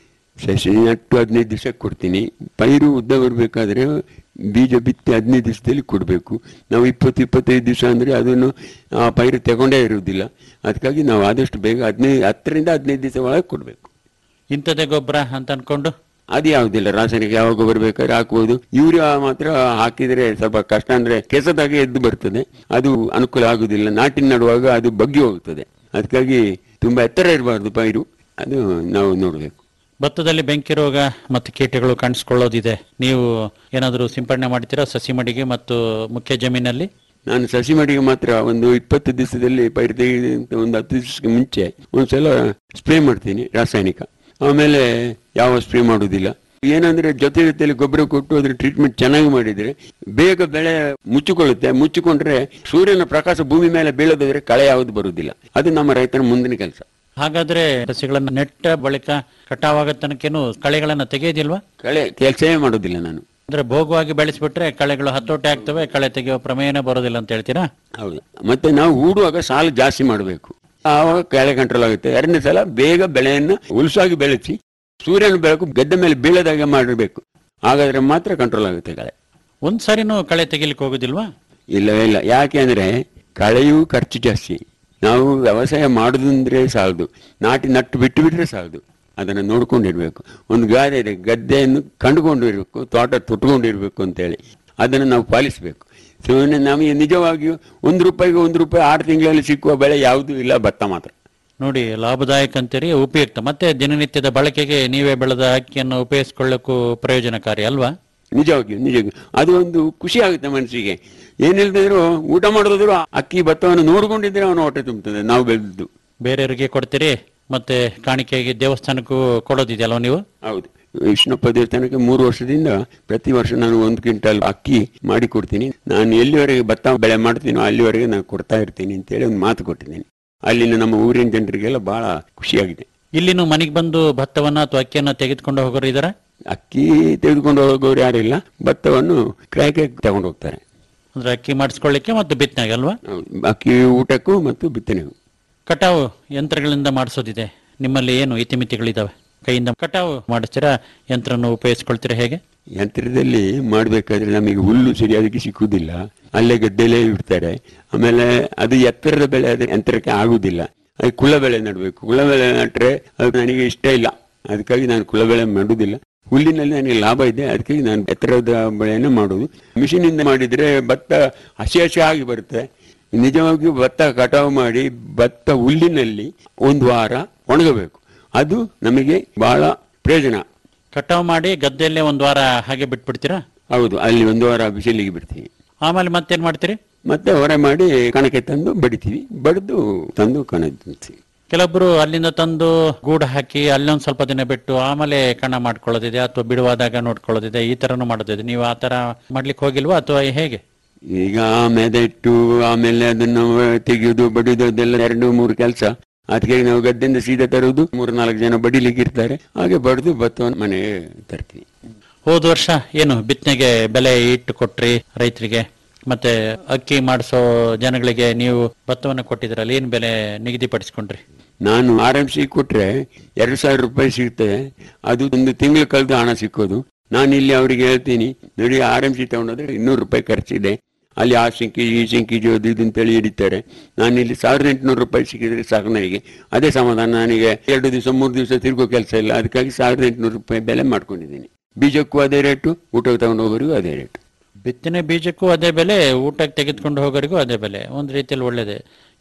ಸಸಿ ನೆಟ್ಟು ಹದಿನೈದು ದಿವಸಕ್ಕೆ ಕೊಡ್ತೀನಿ ಪೈರು ಉದ್ದ ಬರಬೇಕಾದ್ರೆ ಬೀಜ ಬಿತ್ತಿ ಹದಿನೈದು ದಿವಸದಲ್ಲಿ ಕೊಡಬೇಕು ನಾವು ಇಪ್ಪತ್ತು ಇಪ್ಪತ್ತೈದು ದಿವಸ ಅಂದರೆ ಅದನ್ನು ಆ ಪೈರು ತಗೊಂಡೇ ಇರುವುದಿಲ್ಲ ಅದಕ್ಕಾಗಿ ನಾವು ಆದಷ್ಟು ಬೇಗ ಹದಿನೈದು ಹತ್ತರಿಂದ ಹದಿನೈದು ದಿವಸ ಒಳಗೆ ಕೊಡಬೇಕು ಇಂಥದ್ದೇ ಗೊಬ್ಬರ ಅಂತ ಅನ್ಕೊಂಡು ಅದು ಯಾವುದಿಲ್ಲ ರಾಸಾಯನಿಕ ಯಾವಾಗ ಗೊಬ್ಬರ ಬೇಕಾದ್ರೆ ಹಾಕ್ಬೋದು ಯೂರಿಯಾ ಮಾತ್ರ ಹಾಕಿದರೆ ಸ್ವಲ್ಪ ಕಷ್ಟ ಅಂದ್ರೆ ಕೆಸದಾಗೆ ಎದ್ದು ಬರ್ತದೆ ಅದು ಅನುಕೂಲ ಆಗುದಿಲ್ಲ ನಾಟಿ ನಡುವಾಗ ಅದು ಬಗ್ಗಿ ಹೋಗ್ತದೆ ಅದಕ್ಕಾಗಿ ತುಂಬಾ ಎತ್ತರ ಇರಬಾರ್ದು ಪೈರು ಅದು ನಾವು ನೋಡಬೇಕು ಭತ್ತದಲ್ಲಿ ಬೆಂಕಿ ರೋಗ ಮತ್ತು ಕೀಟಗಳು ಕಾಣಿಸ್ಕೊಳ್ಳೋದಿದೆ ನೀವು ಏನಾದರೂ ಸಿಂಪಡಣೆ ಮಾಡ್ತೀರಾ ಸಸಿ ಮಡಿಗೆ ಮತ್ತು ಮುಖ್ಯ ಜಮೀನಲ್ಲಿ ನಾನು ಸಸಿ ಮಡಿಗೆ ಮಾತ್ರ ಒಂದು ಇಪ್ಪತ್ತು ದಿವಸದಲ್ಲಿ ಪೈರು ತೆಗೆದ ಒಂದು ಹತ್ತು ದಿವಸಕ್ಕೆ ಮುಂಚೆ ಒಂದ್ಸಲ ಸ್ಪ್ರೇ ಮಾಡ್ತೀನಿ ರಾಸಾಯನಿಕ ಆಮೇಲೆ ಯಾವ ಸ್ಪ್ರೇ ಮಾಡುವುದಿಲ್ಲ ಏನಂದ್ರೆ ಜೊತೆ ಜೊತೆಲಿ ಗೊಬ್ಬರ ಕೊಟ್ಟು ಅದ್ರ ಟ್ರೀಟ್ಮೆಂಟ್ ಚೆನ್ನಾಗಿ ಮಾಡಿದ್ರೆ ಬೇಗ ಬೆಳೆ ಮುಚ್ಚಿಕೊಳ್ಳುತ್ತೆ ಮುಚ್ಚಿಕೊಂಡ್ರೆ ಸೂರ್ಯನ ಪ್ರಕಾಶ ಭೂಮಿ ಮೇಲೆ ಬೀಳೋದಾದ್ರೆ ಕಳೆ ಯಾವುದು ಬರುವುದಿಲ್ಲ ಅದು ನಮ್ಮ ರೈತನ ಮುಂದಿನ ಕೆಲಸ ಹಾಗಾದ್ರೆ ಸಸಿಗಳನ್ನು ನೆಟ್ಟ ಬಳಿಕ ಕಟಾವಾಗ ತನಕೇನು ಕಳೆಗಳನ್ನ ತೆಗೆಯೋದಿಲ್ವಾ ಕಳೆ ಕೆಲಸವೇ ಮಾಡೋದಿಲ್ಲ ನಾನು ಅಂದ್ರೆ ಭೋಗವಾಗಿ ಬೆಳೆಸ್ಬಿಟ್ರೆ ಕಳೆಗಳು ಹತೋಟಿ ಆಗ್ತವೆ ಕಳೆ ತೆಗೆಯೋ ಪ್ರಮೇಯನೇ ಬರೋದಿಲ್ಲ ಅಂತ ಹೇಳ್ತೀರಾ ಹೌದು ಮತ್ತೆ ನಾವು ಹೂಡುವಾಗ ಸಾಲು ಜಾಸ್ತಿ ಮಾಡಬೇಕು ಆವಾಗ ಕಳೆ ಕಂಟ್ರೋಲ್ ಆಗುತ್ತೆ ಎರಡನೇ ಸಲ ಬೇಗ ಬೆಳೆಯನ್ನ ಉಲ್ಸಾಗಿ ಬೆಳೆಸಿ ಸೂರ್ಯನ ಬೆಳಕು ಗೆದ್ದ ಮೇಲೆ ಬೀಳದಾಗೆ ಮಾಡಬೇಕು ಹಾಗಾದ್ರೆ ಮಾತ್ರ ಕಂಟ್ರೋಲ್ ಆಗುತ್ತೆ ಕಳೆ ಒಂದ್ ಸಾರಿನೂ ಕಳೆ ತೆಗಿಲಿಕ್ಕೆ ಹೋಗೋದಿಲ್ವಾ ಇಲ್ಲವೇ ಇಲ್ಲ ಯಾಕೆ ಅಂದ್ರೆ ಕಳೆಯೂ ಖರ್ಚು ಜಾಸ್ತಿ ನಾವು ವ್ಯವಸಾಯ ಮಾಡುದಂದ್ರೆ ಸಾಲದು ನಾಟಿ ನಟ್ಟು ಬಿಟ್ಟು ಬಿಟ್ರೆ ಸಾಲದು ಅದನ್ನು ನೋಡ್ಕೊಂಡಿರ್ಬೇಕು ಒಂದು ಗಾದೆ ಇದೆ ಗದ್ದೆಯನ್ನು ಕಂಡುಕೊಂಡಿರ್ಬೇಕು ತೋಟ ತೊಟ್ಕೊಂಡಿರ್ಬೇಕು ಅಂತೇಳಿ ಅದನ್ನು ನಾವು ಪಾಲಿಸಬೇಕು ಸುಮ್ಮನೆ ನಮಗೆ ನಿಜವಾಗಿಯೂ ಒಂದು ರೂಪಾಯಿಗೆ ಒಂದು ರೂಪಾಯಿ ಆರು ತಿಂಗಳಲ್ಲಿ ಸಿಕ್ಕುವ ಬೆಳೆ ಯಾವುದೂ ಇಲ್ಲ ಭತ್ತ ಮಾತ್ರ ನೋಡಿ ಲಾಭದಾಯಕ ಅಂತೀರಿ ಉಪಯುಕ್ತ ಮತ್ತೆ ದಿನನಿತ್ಯದ ಬಳಕೆಗೆ ನೀವೇ ಬೆಳೆದ ಅಕ್ಕಿಯನ್ನು ಉಪಯೋಗಿಸ್ಕೊಳ್ಳಕ್ಕೂ ಪ್ರಯೋಜನಕಾರಿ ಅಲ್ವಾ ನಿಜವಾಗಿಯೂ ನಿಜವಾಗಿಯೂ ಅದು ಒಂದು ಖುಷಿ ಆಗುತ್ತೆ ಮನಸ್ಸಿಗೆ ಏನಿಲ್ದಿದ್ರು ಊಟ ಮಾಡೋದಾದ್ರು ಅಕ್ಕಿ ಭತ್ತವನ್ನು ನೋಡ್ಕೊಂಡಿದ್ರೆ ಅವನು ಹೊಟ್ಟೆ ತುಂಬುತ್ತದೆ ನಾವು ಬೆಳೆದಿದ್ದು ಬೇರೆಯವರಿಗೆ ಕೊಡ್ತೀರಿ ಮತ್ತೆ ಕಾಣಿಕೆಗೆ ದೇವಸ್ಥಾನಕ್ಕೂ ಕೊಡೋದಿದೆಯಲ್ವ ನೀವು ಹೌದು ವಿಷ್ಣುಪ್ಪ ದೇವಸ್ಥಾನಕ್ಕೆ ಮೂರು ವರ್ಷದಿಂದ ಪ್ರತಿ ವರ್ಷ ನಾನು ಒಂದು ಕ್ವಿಂಟಲ್ ಅಕ್ಕಿ ಮಾಡಿ ಕೊಡ್ತೀನಿ ನಾನು ಎಲ್ಲಿವರೆಗೆ ಭತ್ತ ಬೆಳೆ ಮಾಡ್ತೀನೋ ಅಲ್ಲಿವರೆಗೆ ನಾನು ಕೊಡ್ತಾ ಇರ್ತೀನಿ ಅಂತೇಳಿ ಒಂದು ಮಾತು ಕೊಟ್ಟಿದ್ದೀನಿ ಅಲ್ಲಿನ ನಮ್ಮ ಊರಿನ ಜನರಿಗೆಲ್ಲ ಬಹಳ ಖುಷಿಯಾಗಿದೆ ಇಲ್ಲಿನೂ ಮನೆಗೆ ಬಂದು ಭತ್ತವನ್ನ ಅಥವಾ ಅಕ್ಕಿಯನ್ನ ತೆಗೆದುಕೊಂಡು ಹೋಗೋರು ಇದಾರೆ ಅಕ್ಕಿ ತೆಗೆದುಕೊಂಡು ಹೋಗೋರು ಯಾರಿಲ್ಲ ಭತ್ತವನ್ನು ಕ್ರಾಯ್ಕೆ ತಗೊಂಡು ಹೋಗ್ತಾರೆ ಅಂದ್ರೆ ಅಕ್ಕಿ ಮಾಡಿಸ್ಕೊಳ್ಳಿಕ್ಕೆ ಮತ್ತು ಬಿತ್ತನೆಗೆ ಅಲ್ವಾ ಹೌದು. ಅಕ್ಕಿ ಊಟಕ್ಕೂ ಮತ್ತು ಬಿತ್ತನೆಗೂ ಕಟಾವು ಯಂತ್ರಗಳಿಂದ ಮಾಡಿಸೋದಿದೆ ನಿಮ್ಮಲ್ಲಿ ಏನು ಇತಿಮಿತಿಗಳಿದಾವೆ ಕೈಯಿಂದ ಕಟಾವು ಮಾಡಿಸ್ತೀರಾ ಯಂತ್ರನ ಉಪಯೋಗಿಸ್ಕೊಳ್ತೀರಾ ಹೇಗೆ ಯಂತ್ರದಲ್ಲಿ ಮಾಡಬೇಕಾದ್ರೆ ನಮಗೆ ಹುಲ್ಲು ಸರಿಯಾಗಿ ಸಿಕ್ಕುವುದಿಲ್ಲ ಅಲ್ಲೇ ಗದ್ದೆಲೇ ಇಡ್ತಾರೆ ಆಮೇಲೆ ಅದು ಎತ್ತರದ ಬೆಳೆ ಅದು ಯಂತ್ರಕ್ಕೆ ಆಗುದಿಲ್ಲ ಅದು ಕುಳ್ಳ ಬೆಳೆ ನಡಬೇಕು ಕುಳ್ಳ ಬೆಳೆ ನಟ್ರೆ ಅದು ನನಗೆ ಇಷ್ಟ ಇಲ್ಲ ಅದಕ್ಕಾಗಿ ನಾನು ಕುಳ್ಳ ಬೆಳೆ ಮಾಡುವುದಿಲ್ಲ ಹುಲ್ಲಿನಲ್ಲಿ ನನಗೆ ಲಾಭ ಇದೆ ಅದಕ್ಕಾಗಿ ನಾನು ಎತ್ತರದ ಬೆಳೆಯನ್ನು ಮಾಡೋದು ಮಿಷಿನಿಂದ ಮಾಡಿದ್ರೆ ಭತ್ತ ಹಸಿ ಹಸಿ ಆಗಿ ಬರುತ್ತೆ ನಿಜವಾಗಿಯೂ ಭತ್ತ ಕಟಾವು ಮಾಡಿ ಭತ್ತ ಹುಲ್ಲಿನಲ್ಲಿ ಒಂದು ವಾರ ಒಣಗಬೇಕು ಅದು ನಮಗೆ ಬಹಳ ಪ್ರಯೋಜನ ಕಟಾವು ಮಾಡಿ ಗದ್ದೆಯಲ್ಲೇ ಒಂದು ವಾರ ಹಾಗೆ ಬಿಟ್ಬಿಡ್ತೀರಾ ಹೌದು ಅಲ್ಲಿ ಒಂದು ವಾರ ಬಿಸಿಲಿಗೆ ಬಿಡ್ತೀವಿ ಆಮೇಲೆ ಮತ್ತೇನ್ ಮಾಡ್ತೀರಿ ಮತ್ತೆ ಹೊರೆ ಮಾಡಿ ಕಣಕ್ಕೆ ತಂದು ಬಡಿತೀವಿ ಬಡಿದು ತಂದು ಕಣ ತುಂಬ್ತೀವಿ ಕೆಲವೊಬ್ರು ಅಲ್ಲಿಂದ ತಂದು ಗೂಡು ಹಾಕಿ ಅಲ್ಲೊಂದ್ ಸ್ವಲ್ಪ ದಿನ ಬಿಟ್ಟು ಆಮೇಲೆ ಕಣ ಮಾಡ್ಕೊಳ್ಳೋದಿದೆ ಅಥವಾ ಬಿಡುವಾದಾಗ ನೋಡ್ಕೊಳ್ಳೋದಿದೆ ಈ ತರನು ಮಾಡೋದಿದೆ ನೀವು ಆ ತರ ಮಾಡ್ಲಿಕ್ಕೆ ಹೋಗಿಲ್ವಾ ಅಥವಾ ಹೇಗೆ ಈಗ ಮೆದೆ ಇಟ್ಟು ಆಮೇಲೆ ಅದನ್ನು ತೆಗೆಯುವುದು ಬಡಿಯುವುದು ಅದೆಲ್ಲ ಎರಡು ಮೂರು ಕೆಲಸ ಅದಕ್ಕೆ ನಾವು ಗದ್ದೆಯಿಂದ ಸೀದಾ ತರುವುದು ಮೂರು ನಾಲ್ಕು ಜನ ಬಡಿಲಿಕ್ಕೆ ಇರ್ತಾರೆ ಹಾಗೆ ಬಡಿದು ಭತ್ತವನ್ನು ಮನೆಗೆ ತರ್ತೀವಿ ಹೋದ ವರ್ಷ ಏನು ಬಿತ್ತನೆಗೆ ಬೆಲೆ ಇಟ್ಟು ಕೊಟ್ರಿ ರೈತರಿಗೆ ಮತ್ತೆ ಅಕ್ಕಿ ಮಾಡಿಸೋ ಜನಗಳಿಗೆ ನೀವು ಭತ್ತವನ್ನು ಕೊಟ್ಟಿದ್ರಲ್ಲ ಏನ್ ಬೆಲೆ ನಿಗದಿಪಡಿಸ್ಕೊಂಡ್ರಿ ನಾನು ಆರ್ ಎಂ ಸಿ ಕೊಟ್ರೆ ಎರಡು ಸಾವಿರ ರೂಪಾಯಿ ಸಿಗ್ತದೆ ಅದು ಒಂದು ತಿಂಗಳು ಕಳೆದು ಹಣ ಸಿಕ್ಕೋದು ನಾನು ಇಲ್ಲಿ ಅವರಿಗೆ ಹೇಳ್ತೀನಿ ನೋಡಿ ಆರ್ ಎಂ ಸಿ ತಗೊಂಡೋದ್ರೆ ಇನ್ನೂರು ರೂಪಾಯಿ ಖರ್ಚಿದೆ ಅಲ್ಲಿ ಆ ಸಿಂಕಿ ಈ ಸಿಂಕಿ ಅದು ಇದು ಅಂತೇಳಿ ಹಿಡಿತಾರೆ ನಾನು ಇಲ್ಲಿ ಸಾವಿರದ ಎಂಟುನೂರು ರೂಪಾಯಿ ಸಿಕ್ಕಿದ್ರೆ ಸಾಕು ನನಗೆ ಅದೇ ಸಮಾಧಾನ ನನಗೆ ಎರಡು ದಿವಸ ಮೂರು ದಿವಸ ತಿರುಗೋ ಕೆಲಸ ಇಲ್ಲ ಅದಕ್ಕಾಗಿ ಸಾವಿರದ ಎಂಟುನೂರು ರೂಪಾಯಿ ಬೆಲೆ ಮಾಡ್ಕೊಂಡಿದ್ದೀನಿ ಬೀಜಕ್ಕೂ ಅದೇ ರೇಟು ಊಟಕ್ಕೆ ತಗೊಂಡು ಹೋಗೋರಿಗೂ ಅದೇ ರೇಟು ಬಿತ್ತನೆ ಬೀಜಕ್ಕೂ ಅದೇ ಬೆಲೆ ಊಟಕ್ಕೆ ತೆಗೆದುಕೊಂಡು ಹೋಗೋರಿಗೂ ಅದೇ ಬೆಲೆ ಒಂದ್ ರೀತಿಯಲ್ಲಿ ಒಳ್ಳೇದೆ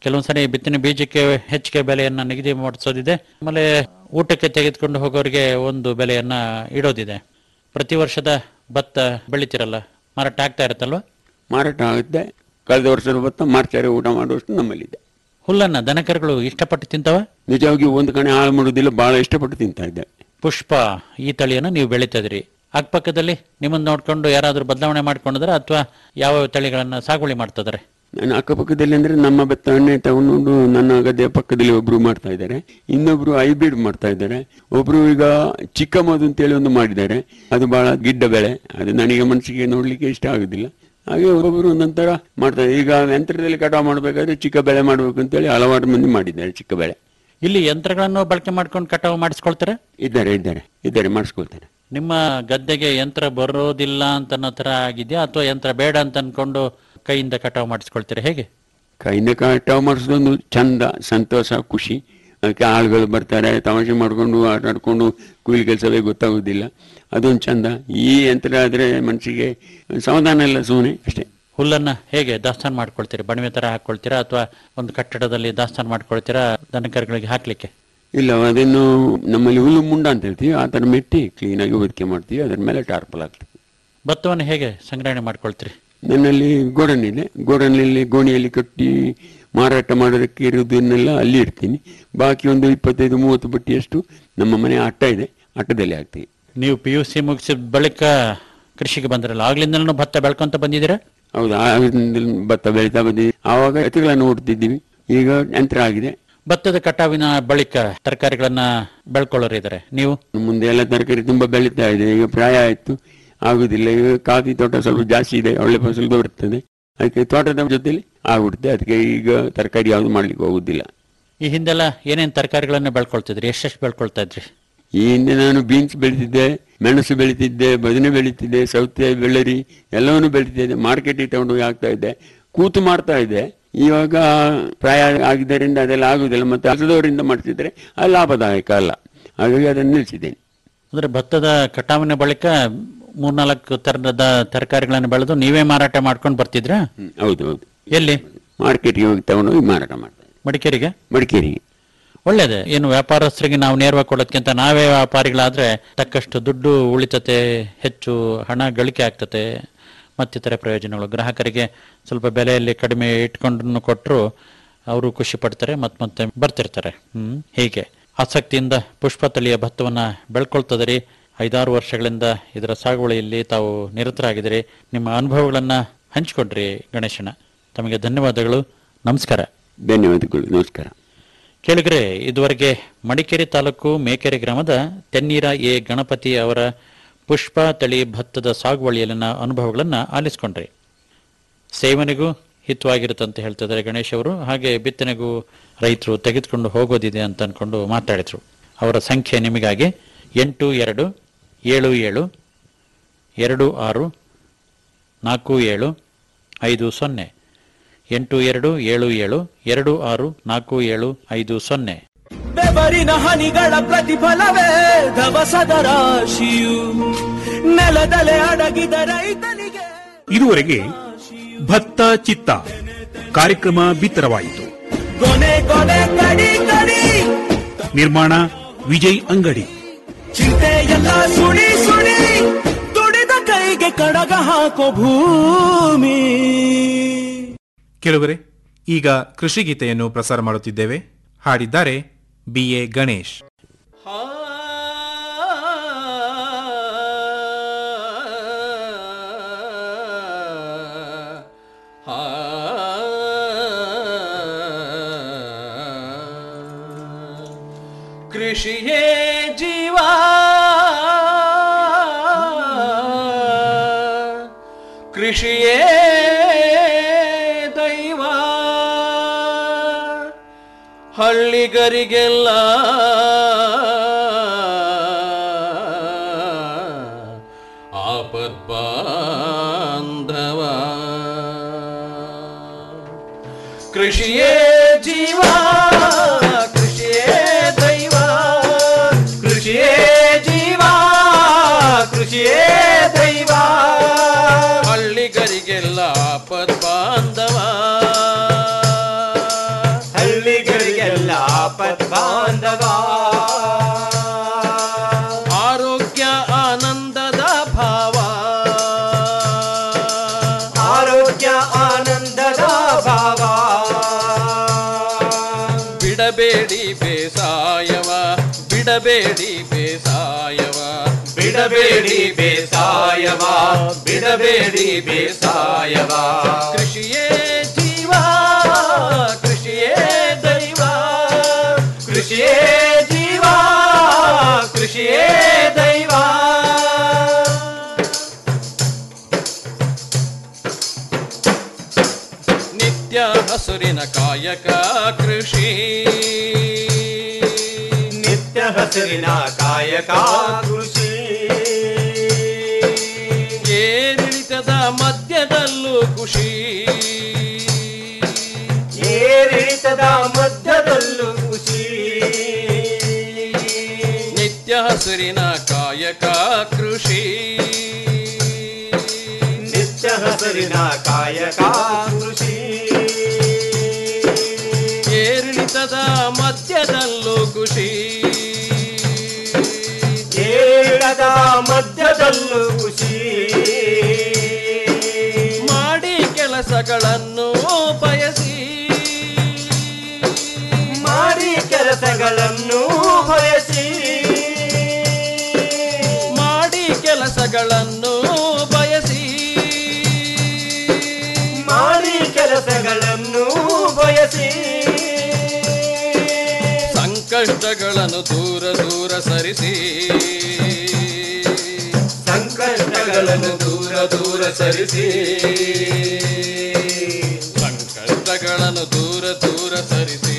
ಕೆಲವೊಂದ್ಸರಿ ಬಿತ್ತನೆ ಬೀಜಕ್ಕೆ ಹೆಚ್ಚಿಗೆ ಬೆಲೆಯನ್ನ ನಿಗದಿ ಮಾಡಿಸೋದಿದೆ ಆಮೇಲೆ ಊಟಕ್ಕೆ ತೆಗೆದುಕೊಂಡು ಹೋಗೋರಿಗೆ ಒಂದು ಬೆಲೆಯನ್ನ ಇಡೋದಿದೆ ಪ್ರತಿ ವರ್ಷದ ಭತ್ತ ಬೆಳಿತಿರಲ್ಲ ಮಾರಾಟ ಆಗ್ತಾ ಇರುತ್ತಲ್ವಾ ಮಾರಾಟ ಆಗುತ್ತೆ ಕಳೆದ ವರ್ಷದ ಭತ್ತ ಮಾರ್ಚಾರೆ ಊಟ ಮಾಡುವಷ್ಟು ನಮ್ಮಲ್ಲಿದೆ ಹುಲ್ಲನ್ನ ದನಕರುಗಳು ಇಷ್ಟಪಟ್ಟು ತಿಂತವ ನಿಜವಾಗಿ ಒಂದು ಕಣೆ ಹಾಳು ಮಾಡುವುದಿಲ್ಲ ಬಹಳ ಇಷ್ಟಪಟ್ಟು ತಿಂತಾ ಇದ್ದೆ ಪುಷ್ಪ ಈ ತಳಿಯನ್ನು ನೀವು ಬೆಳೀತಾ ಇದ್ರಿ ಅಕ್ಕಪಕ್ಕದಲ್ಲಿ ನಿಮ್ಮನ್ನ ನೋಡ್ಕೊಂಡು ಯಾರಾದ್ರೂ ಬದಲಾವಣೆ ಮಾಡ್ಕೊಂಡಿದ್ರೆ ಅಥವಾ ಯಾವ ತಳಿಗಳನ್ನ ಸಾಗುವಳಿ ಮಾಡ್ತಿದ್ದಾರೆ ನನ್ನ ಅಕ್ಕಪಕ್ಕದಲ್ಲಿ ಅಂದ್ರೆ ನಮ್ಮ ಭತ್ತವನ್ನೇ ತಗೊಂಡು ನನ್ನ ಗದ್ದೆಯ ಪಕ್ಕದಲ್ಲಿ ಒಬ್ರು ಮಾಡ್ತಾ ಇದ್ದಾರೆ ಇನ್ನೊಬ್ರು ಹೈಬ್ರಿಡ್ ಮಾಡ್ತಾ ಇದ್ದಾರೆ ಒಬ್ರು ಈಗ ಚಿಕ್ಕಮದು ಅಂತೇಳಿ ಒಂದು ಮಾಡಿದ್ದಾರೆ ಅದು ಬಹಳ ಗಿಡ್ಡ ಬೆಳೆ ಅದು ನನಗೆ ಮನಸ್ಸಿಗೆ ನೋಡ್ಲಿಕ್ಕೆ ಇಷ್ಟ ಆಗುದಿಲ್ಲ ಹಾಗೆ ಒಬ್ಬೊಬ್ರು ನಂತರ ಮಾಡ್ತಾರೆ ಈಗ ಯಂತ್ರದಲ್ಲಿ ಕಟಾವು ಮಾಡಬೇಕಾದ್ರೆ ಚಿಕ್ಕ ಬೆಳೆ ಮಾಡಬೇಕು ಅಂತೇಳಿ ಹಲವಾರು ಮಂದಿ ಮಾಡಿದ್ದಾರೆ ಚಿಕ್ಕ ಬೆಳೆ ಇಲ್ಲಿ ಯಂತ್ರಗಳನ್ನು ಬಳಕೆ ಮಾಡ್ಕೊಂಡು ಕಟಾವು ಮಾಡಿಸ್ಕೊಳ್ತಾರೆ ಇದ್ದಾರೆ ಇದ್ದಾರೆ ಇದ್ದಾರೆ ಮಾಡಿಸ್ಕೊಳ್ತಾರೆ ನಿಮ್ಮ ಗದ್ದೆಗೆ ಯಂತ್ರ ಬರೋದಿಲ್ಲ ಅಂತ ಅನ್ನೋ ತರ ಆಗಿದೆಯಾ ಅಥವಾ ಯಂತ್ರ ಬೇಡ ಅಂತ ಅನ್ಕೊಂಡು ಕೈಯಿಂದ ಕಟಾವು ಮಾಡಿಸ್ಕೊಳ್ತೀರಾ ಹೇಗೆ ಕೈಯಿಂದ ಕಟಾವು ಮಾಡಿಸೋದೊಂದು ಚಂದ ಸಂತೋಷ ಖುಷಿ ಅದಕ್ಕೆ ಆಳುಗಳು ಬರ್ತಾರೆ ತಮಾಷೆ ಮಾಡ್ಕೊಂಡು ಆಟ ಆಡ್ಕೊಂಡು ಕೂಲಿ ಕೆಲಸವೇ ಗೊತ್ತಾಗೋದಿಲ್ಲ ಅದೊಂದು ಚಂದ ಈ ಯಂತ್ರ ಆದ್ರೆ ಮನಸ್ಸಿಗೆ ಸಮಾಧಾನ ಇಲ್ಲ ಸುಮ್ಮನೆ ಅಷ್ಟೇ ಹುಲ್ಲನ್ನ ಹೇಗೆ ದಾಸ್ತಾನು ಮಾಡ್ಕೊಳ್ತೀರಾ ಬಣಿವೆ ತರ ಹಾಕೊಳ್ತೀರಾ ಅಥವಾ ಒಂದು ಕಟ್ಟಡದಲ್ಲಿ ದಾಸ್ತಾನು ಮಾಡ್ಕೊಳ್ತೀರಾ ದನಕರುಗಳಿಗೆ ಹಾಕ್ಲಿಕ್ಕೆ ಇಲ್ಲ ಅದನ್ನು ನಮ್ಮಲ್ಲಿ ಹುಲ್ಲು ಮುಂಡ ಅಂತ ಹೇಳ್ತೀವಿ ಆ ಥರ ಮೆಟ್ಟಿ ಕ್ಲೀನಾಗಿ ಹೊದಿಕೆ ಮಾಡ್ತೀವಿ ಅದ್ರ ಮೇಲೆ ಟಾರ್ಪಲ್ ಹಾಕ್ತೀವಿ ಭತ್ತವನ್ನು ಹೇಗೆ ಸಂಗ್ರಹಣೆ ಮಾಡ್ಕೊಳ್ತೀರಿ ನನ್ನಲ್ಲಿ ಗೋಡನ್ ಇದೆ ಗೋಡನ್ನಲ್ಲಿ ಗೋಣಿಯಲ್ಲಿ ಕಟ್ಟಿ ಮಾರಾಟ ಮಾಡೋದಕ್ಕೆ ಇರುವುದನ್ನೆಲ್ಲ ಅಲ್ಲಿ ಇಡ್ತೀನಿ ಬಾಕಿ ಒಂದು ಇಪ್ಪತ್ತೈದು ಮೂವತ್ತು ಬಟ್ಟಿಯಷ್ಟು ನಮ್ಮ ಮನೆ ಅಟ್ಟ ಇದೆ ಅಟ್ಟದಲ್ಲಿ ಹಾಕ್ತೀವಿ ನೀವು ಪಿ ಯು ಸಿ ಮುಗಿಸಿದ ಬಳಿಕ ಕೃಷಿಗೆ ಬಂದ್ರಲ್ಲ ಆಗ್ಲಿಂದಲೂ ಭತ್ತ ಬೆಳ್ಕೊಂತ ಬಂದಿದ್ದೀರಾ ಹೌದು ಆಗಿಂದ ಭತ್ತ ಬೆಳೀತಾ ಬಂದಿದ್ದೀವಿ ಆವಾಗ ಎತ್ತುಗಳನ್ನು ಓಡ್ತಿದ್ದೀವಿ ಈಗ ಯಂತ್ರ ಆಗಿದೆ ಭತ್ತದ ಕಟಾವಿನ ಬಳಿಕ ತರಕಾರಿಗಳನ್ನ ಬೆಳ್ಕೊಳ್ಳೋರು ಇದ್ದಾರೆ ನೀವು ಮುಂದೆ ಎಲ್ಲ ತರಕಾರಿ ತುಂಬಾ ಬೆಳೀತಾ ಇದೆ ಈಗ ಪ್ರಾಯ ಆಯ್ತು ಆಗುದಿಲ್ಲ ಈಗ ಕಾಫಿ ತೋಟ ಸ್ವಲ್ಪ ಜಾಸ್ತಿ ಇದೆ ಒಳ್ಳೆ ಫಸಲು ಬರ್ತದೆ ಅದಕ್ಕೆ ತೋಟದ ಜೊತೆಲಿ ಆಗ್ಬಿಡುತ್ತೆ ಅದಕ್ಕೆ ಈಗ ತರಕಾರಿ ಯಾವುದು ಮಾಡ್ಲಿಕ್ಕೆ ಹೋಗುದಿಲ್ಲ ಈ ಹಿಂದೆಲ್ಲ ಏನೇನ್ ತರಕಾರಿಗಳನ್ನ ಬೆಳ್ಕೊಳ್ತಿದ್ರಿ ಎಷ್ಟೆಷ್ಟು ಬೆಳ್ಕೊಳ್ತಾ ಇದ್ರಿ ಈ ಹಿಂದೆ ನಾನು ಬೀನ್ಸ್ ಬೆಳೀತಿದ್ದೆ ಮೆಣಸು ಬೆಳೀತಿದ್ದೆ ಬದನೆ ಬೆಳೀತಿದ್ದೆ ಸೌತೆ ಬೆಳ್ಳರಿ ಎಲ್ಲವನ್ನು ಬೆಳೀತಿದ್ದೆ ಮಾರ್ಕೆಟಿಗೆ ತಗೊಂಡು ಹೋಗಿ ಹಾಕ್ತಾ ಇದ್ದೆ ಕೂತು ಮಾಡ್ತಾ ಇದ್ದೆ ಇವಾಗ ಪ್ರಾಯ ಆಗಿದ್ದರಿಂದ ಅದೆಲ್ಲ ಆಗುದಿಲ್ಲ ಮತ್ತೆ ಹಸದವರಿಂದ ಮಾಡ್ತಿದ್ರೆ ಅದು ಲಾಭದಾಯಕ ಅಲ್ಲ ಹಾಗಾಗಿ ಅದನ್ನು ನಿಲ್ಲಿಸಿದ್ದೇನೆ ಅಂದ್ರೆ ಭತ್ತದ ಕಟಾವಿನ ಬಳಿಕ ಮೂರ್ನಾಲ್ಕು ತರದ ತರಕಾರಿಗಳನ್ನು ಬೆಳೆದು ನೀವೇ ಮಾರಾಟ ಮಾಡ್ಕೊಂಡು ಬರ್ತಿದ್ರಾ ಹೌದು ಹೌದು ಎಲ್ಲಿ ಮಾರ್ಕೆಟ್ಗೆ ಹೋಗಿ ತಗೊಂಡೋಗಿ ಮಾರಾಟ ಮಾಡ್ತಾರೆ ಮಡಿಕೇರಿಗೆ ಮಡಿಕೇರಿಗೆ ಒಳ್ಳೇದೆ ಏನು ವ್ಯಾಪಾರಸ್ಥರಿಗೆ ನಾವು ನೇರವಾಗಿ ಕೊಡೋದಕ್ಕಿಂತ ನಾವೇ ವ್ಯಾಪಾರಿಗಳಾದ್ರೆ ತಕ್ಕಷ್ಟು ದುಡ್ಡು ಉಳಿತತೆ ಹೆಚ್ಚು ಹಣ ಗಳಿಕೆ ಆಗ್ತತೆ ಮತ್ತಿತರ ಪ್ರಯೋಜನಗಳು ಗ್ರಾಹಕರಿಗೆ ಸ್ವಲ್ಪ ಬೆಲೆಯಲ್ಲಿ ಕಡಿಮೆ ಇಟ್ಕೊಂಡು ಕೊಟ್ಟರು ಅವರು ಖುಷಿ ಪಡ್ತಾರೆ ಮತ್ತೆ ಮತ್ತೆ ಬರ್ತಿರ್ತಾರೆ ಹ್ಮ್ ಹೀಗೆ ಆಸಕ್ತಿಯಿಂದ ಪುಷ್ಪ ತಳಿಯ ಭತ್ತವನ್ನ ಬೆಳ್ಕೊಳ್ತದ್ರಿ ಐದಾರು ವರ್ಷಗಳಿಂದ ಇದರ ಸಾಗುವಳಿಯಲ್ಲಿ ತಾವು ನಿರತರಾಗಿದ್ದೀರಿ ನಿಮ್ಮ ಅನುಭವಗಳನ್ನ ಹಂಚಿಕೊಂಡ್ರಿ ಗಣೇಶನ ತಮಗೆ ಧನ್ಯವಾದಗಳು ನಮಸ್ಕಾರ ಧನ್ಯವಾದಗಳು ನಮಸ್ಕಾರ ಕೇಳಿದ್ರೆ ಇದುವರೆಗೆ ಮಡಿಕೇರಿ ತಾಲೂಕು ಮೇಕೆರೆ ಗ್ರಾಮದ ತೆನ್ನೀರ ಎ ಗಣಪತಿ ಅವರ ಪುಷ್ಪ ತಳಿ ಭತ್ತದ ಸಾಗುವಳಿಯಲ್ಲಿನ ಅನುಭವಗಳನ್ನ ಆಲಿಸ್ಕೊಂಡ್ರಿ ಸೇವನೆಗೂ ಹಿತವಾಗಿರುತ್ತಂತ ಹೇಳ್ತಿದ್ದಾರೆ ಗಣೇಶ್ ಅವರು ಹಾಗೆ ಬಿತ್ತನೆಗೂ ರೈತರು ತೆಗೆದುಕೊಂಡು ಹೋಗೋದಿದೆ ಅಂತ ಅನ್ಕೊಂಡು ಮಾತಾಡಿದ್ರು ಅವರ ಸಂಖ್ಯೆ ನಿಮಗಾಗಿ ಎಂಟು ಎರಡು ಏಳು ಏಳು ಎರಡು ಆರು ನಾಲ್ಕು ಏಳು ಐದು ಸೊನ್ನೆ ಎಂಟು ಎರಡು ಏಳು ಏಳು ಎರಡು ಆರು ನಾಲ್ಕು ಏಳು ಐದು ಸೊನ್ನೆ ಬೆವರಿನ ಹನಿಗಳ ಪ್ರತಿಫಲವೇ ಧವಸದ ರಾಶಿಯು ನೆಲದಲೆ ಅಡಗಿದ ರೈತನಿಗೆ ಇದುವರೆಗೆ ಭತ್ತ ಚಿತ್ತ ಕಾರ್ಯಕ್ರಮ ಬಿತ್ತರವಾಯಿತು ಕೊನೆ ಕೊನೆ ಕಡಿ ಕಡಿ ನಿರ್ಮಾಣ ವಿಜಯ್ ಅಂಗಡಿ ಚಿಂತೆ ಎಲ್ಲ ಸುಡಿ ಸುಡಿ ದುಡಿದ ಕೈಗೆ ಕಡಗ ಹಾಕೋ ಭೂಮಿ ಕೆಲವರೇ ಈಗ ಕೃಷಿ ಗೀತೆಯನ್ನು ಪ್ರಸಾರ ಮಾಡುತ್ತಿದ್ದೇವೆ ಹಾಡಿದ್ದಾರೆ ಬಿ ಎ ಗಣೇಶ್ ಕೃಷಿಯೇ ಜೀವ ಕೃಷಿಯೇ ದೈವ ಹಳ್ಳಿಗರಿಗೆಲ್ಲ ಆಪದ್ ಬಾಂಧವ ಕೃಷಿಯೇ ಜೀವ ಕೃಷಿಯೇ ದೈವ ಕೃಷಿಯೇ ಜೀವ ಕೃಷಿಯೇ ದೈವ ಹಳ್ಳಿಗರಿಗೆಲ್ಲ ಪದ್ ಬಾಂಧವ ಆಪತ್ ಬಾಂಧವ ಆರೋಗ್ಯ ಆನಂದದ ಭಾವ ಆರೋಗ್ಯ ಆನಂದದ ಭಾವ ಬಿಡಬೇಡಿ ಬೇಸಾಯವ ಬಿಡಬೇಡಿ ಬೇಸಾಯವ ಬಿಡಬೇಡಿ ಬೇಸಾಯವ ಬಿಡಬೇಡಿ ಬೇಸಾಯವ ಕೃಷಿಯೇ ಜೀವ ಕೃಷಿಯೇ ದೈವ ಕೃಷಿಯೇ ಜೀವ ಕೃಷಿಯೇ ದೈವ ನಿತ್ಯ ಹಸುರಿನ ಕಾಯಕ ಕೃಷಿ ನಿತ್ಯ ಹಸುರಿನ ಕಾಯಕ ಕೃಷಿ ಏರಿಳಿತದ ಮಧ್ಯದಲ್ಲೂ ಖುಷಿ ಏರಿಳಿತದ ಮಧ್ಯದಲ್ಲೂ ಖುಷಿ ನಿತ್ಯ ಹಸುರಿನ ಕಾಯಕ ಕೃಷಿ ನಿತ್ಯ ಹಸುರಿನ ಕಾಯಕ ಕೃಷಿ ಏರಿಳಿತದ ಮಧ್ಯದಲ್ಲೂ ಖುಷಿ ಏರಿಳಿತದ ಮಧ್ಯದಲ್ಲೂ ಖುಷಿ ಮಾಡಿ ಕೆಲಸಗಳನ್ನು ಬಯಸಿ ಮಾಡಿ ಕೆಲಸಗಳನ್ನು ಬಯಸಿ ಮಾಡಿ ಕೆಲಸಗಳನ್ನು ಬಯಸಿ ಮಾಡಿ ಕೆಲಸಗಳನ್ನು ಬಯಸಿ ಸಂಕಷ್ಟಗಳನ್ನು ದೂರ ದೂರ ಸರಿಸಿ ಸಂಕಷ್ಟಗಳನ್ನು ದೂರ ದೂರ ಸರಿಸಿ ಸಂಕಷ್ಟಗಳನ್ನು ದೂರ ದೂರ ಸರಿಸಿ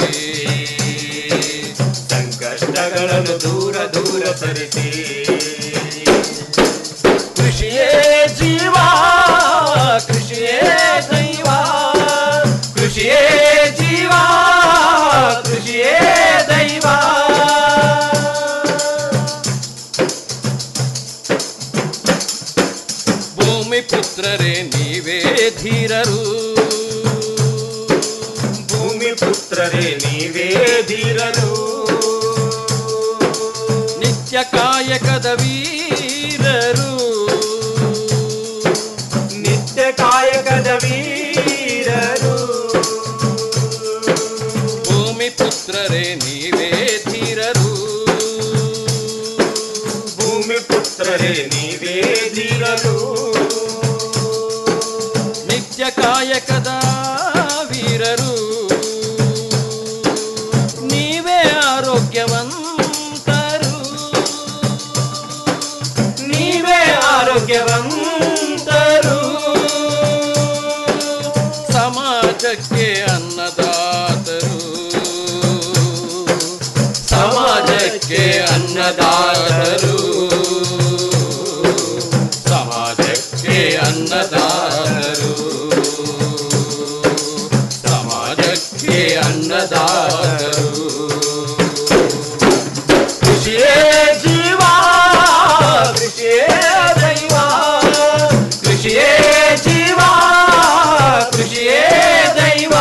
ಸಂಕಷ್ಟಗಳನ್ನು ದೂರ ದೂರ ಸರಿಸಿ ಕೃಷಿಯೇ ಜೀವ ಕೃಷಿಯೇ ದೈವ ಕೃಷಿಯೇ ಜೀವ ಕೃಷಿಯೇ ದೈವ ಭೂಮಿ ಪುತ್ರರೇ ನೀವೇ ಧೀರರು ಭೂಮಿ ಪುತ್ರರೇ ನೀವೇ ಧೀರರು ನಿತ್ಯ ಕಾಯಕದ ವೀರರು ನಿತ್ಯ ಕಾಯಕದ ವೀರರು ಭೂಮಿ ಪುತ್ರರೇ ನೀವೇ ಧೀರರು ಭೂಮಿ ಪುತ್ರರೇ ನೀವೇ ಧೀರರು ನಿತ್ಯ ಕಾಯಕದ ವೀರರು ನೀವೇ ಆರೋಗ್ಯವಂತರು ನೀವೇ ಆರೋಗ್ಯವಂತರು ಸಮಾಜಕ್ಕೆ ಅನ್ನದಾತರು ಸಮಾಜಕ್ಕೆ ಅನ್ನದಾತರು ಸಮಾಜಕ್ಕೆ ಅನ್ನದಾತರು ಸಮಾಜಕ್ಕೆ ಅನ್ನದಾತರು ಕೃಷಿಯೇ ಜೀವ ಕೃಷಿಯೇ ದೈವ ಕೃಷಿಯೇ ಜೀವ ಕೃಷಿಯೇ ದೈವ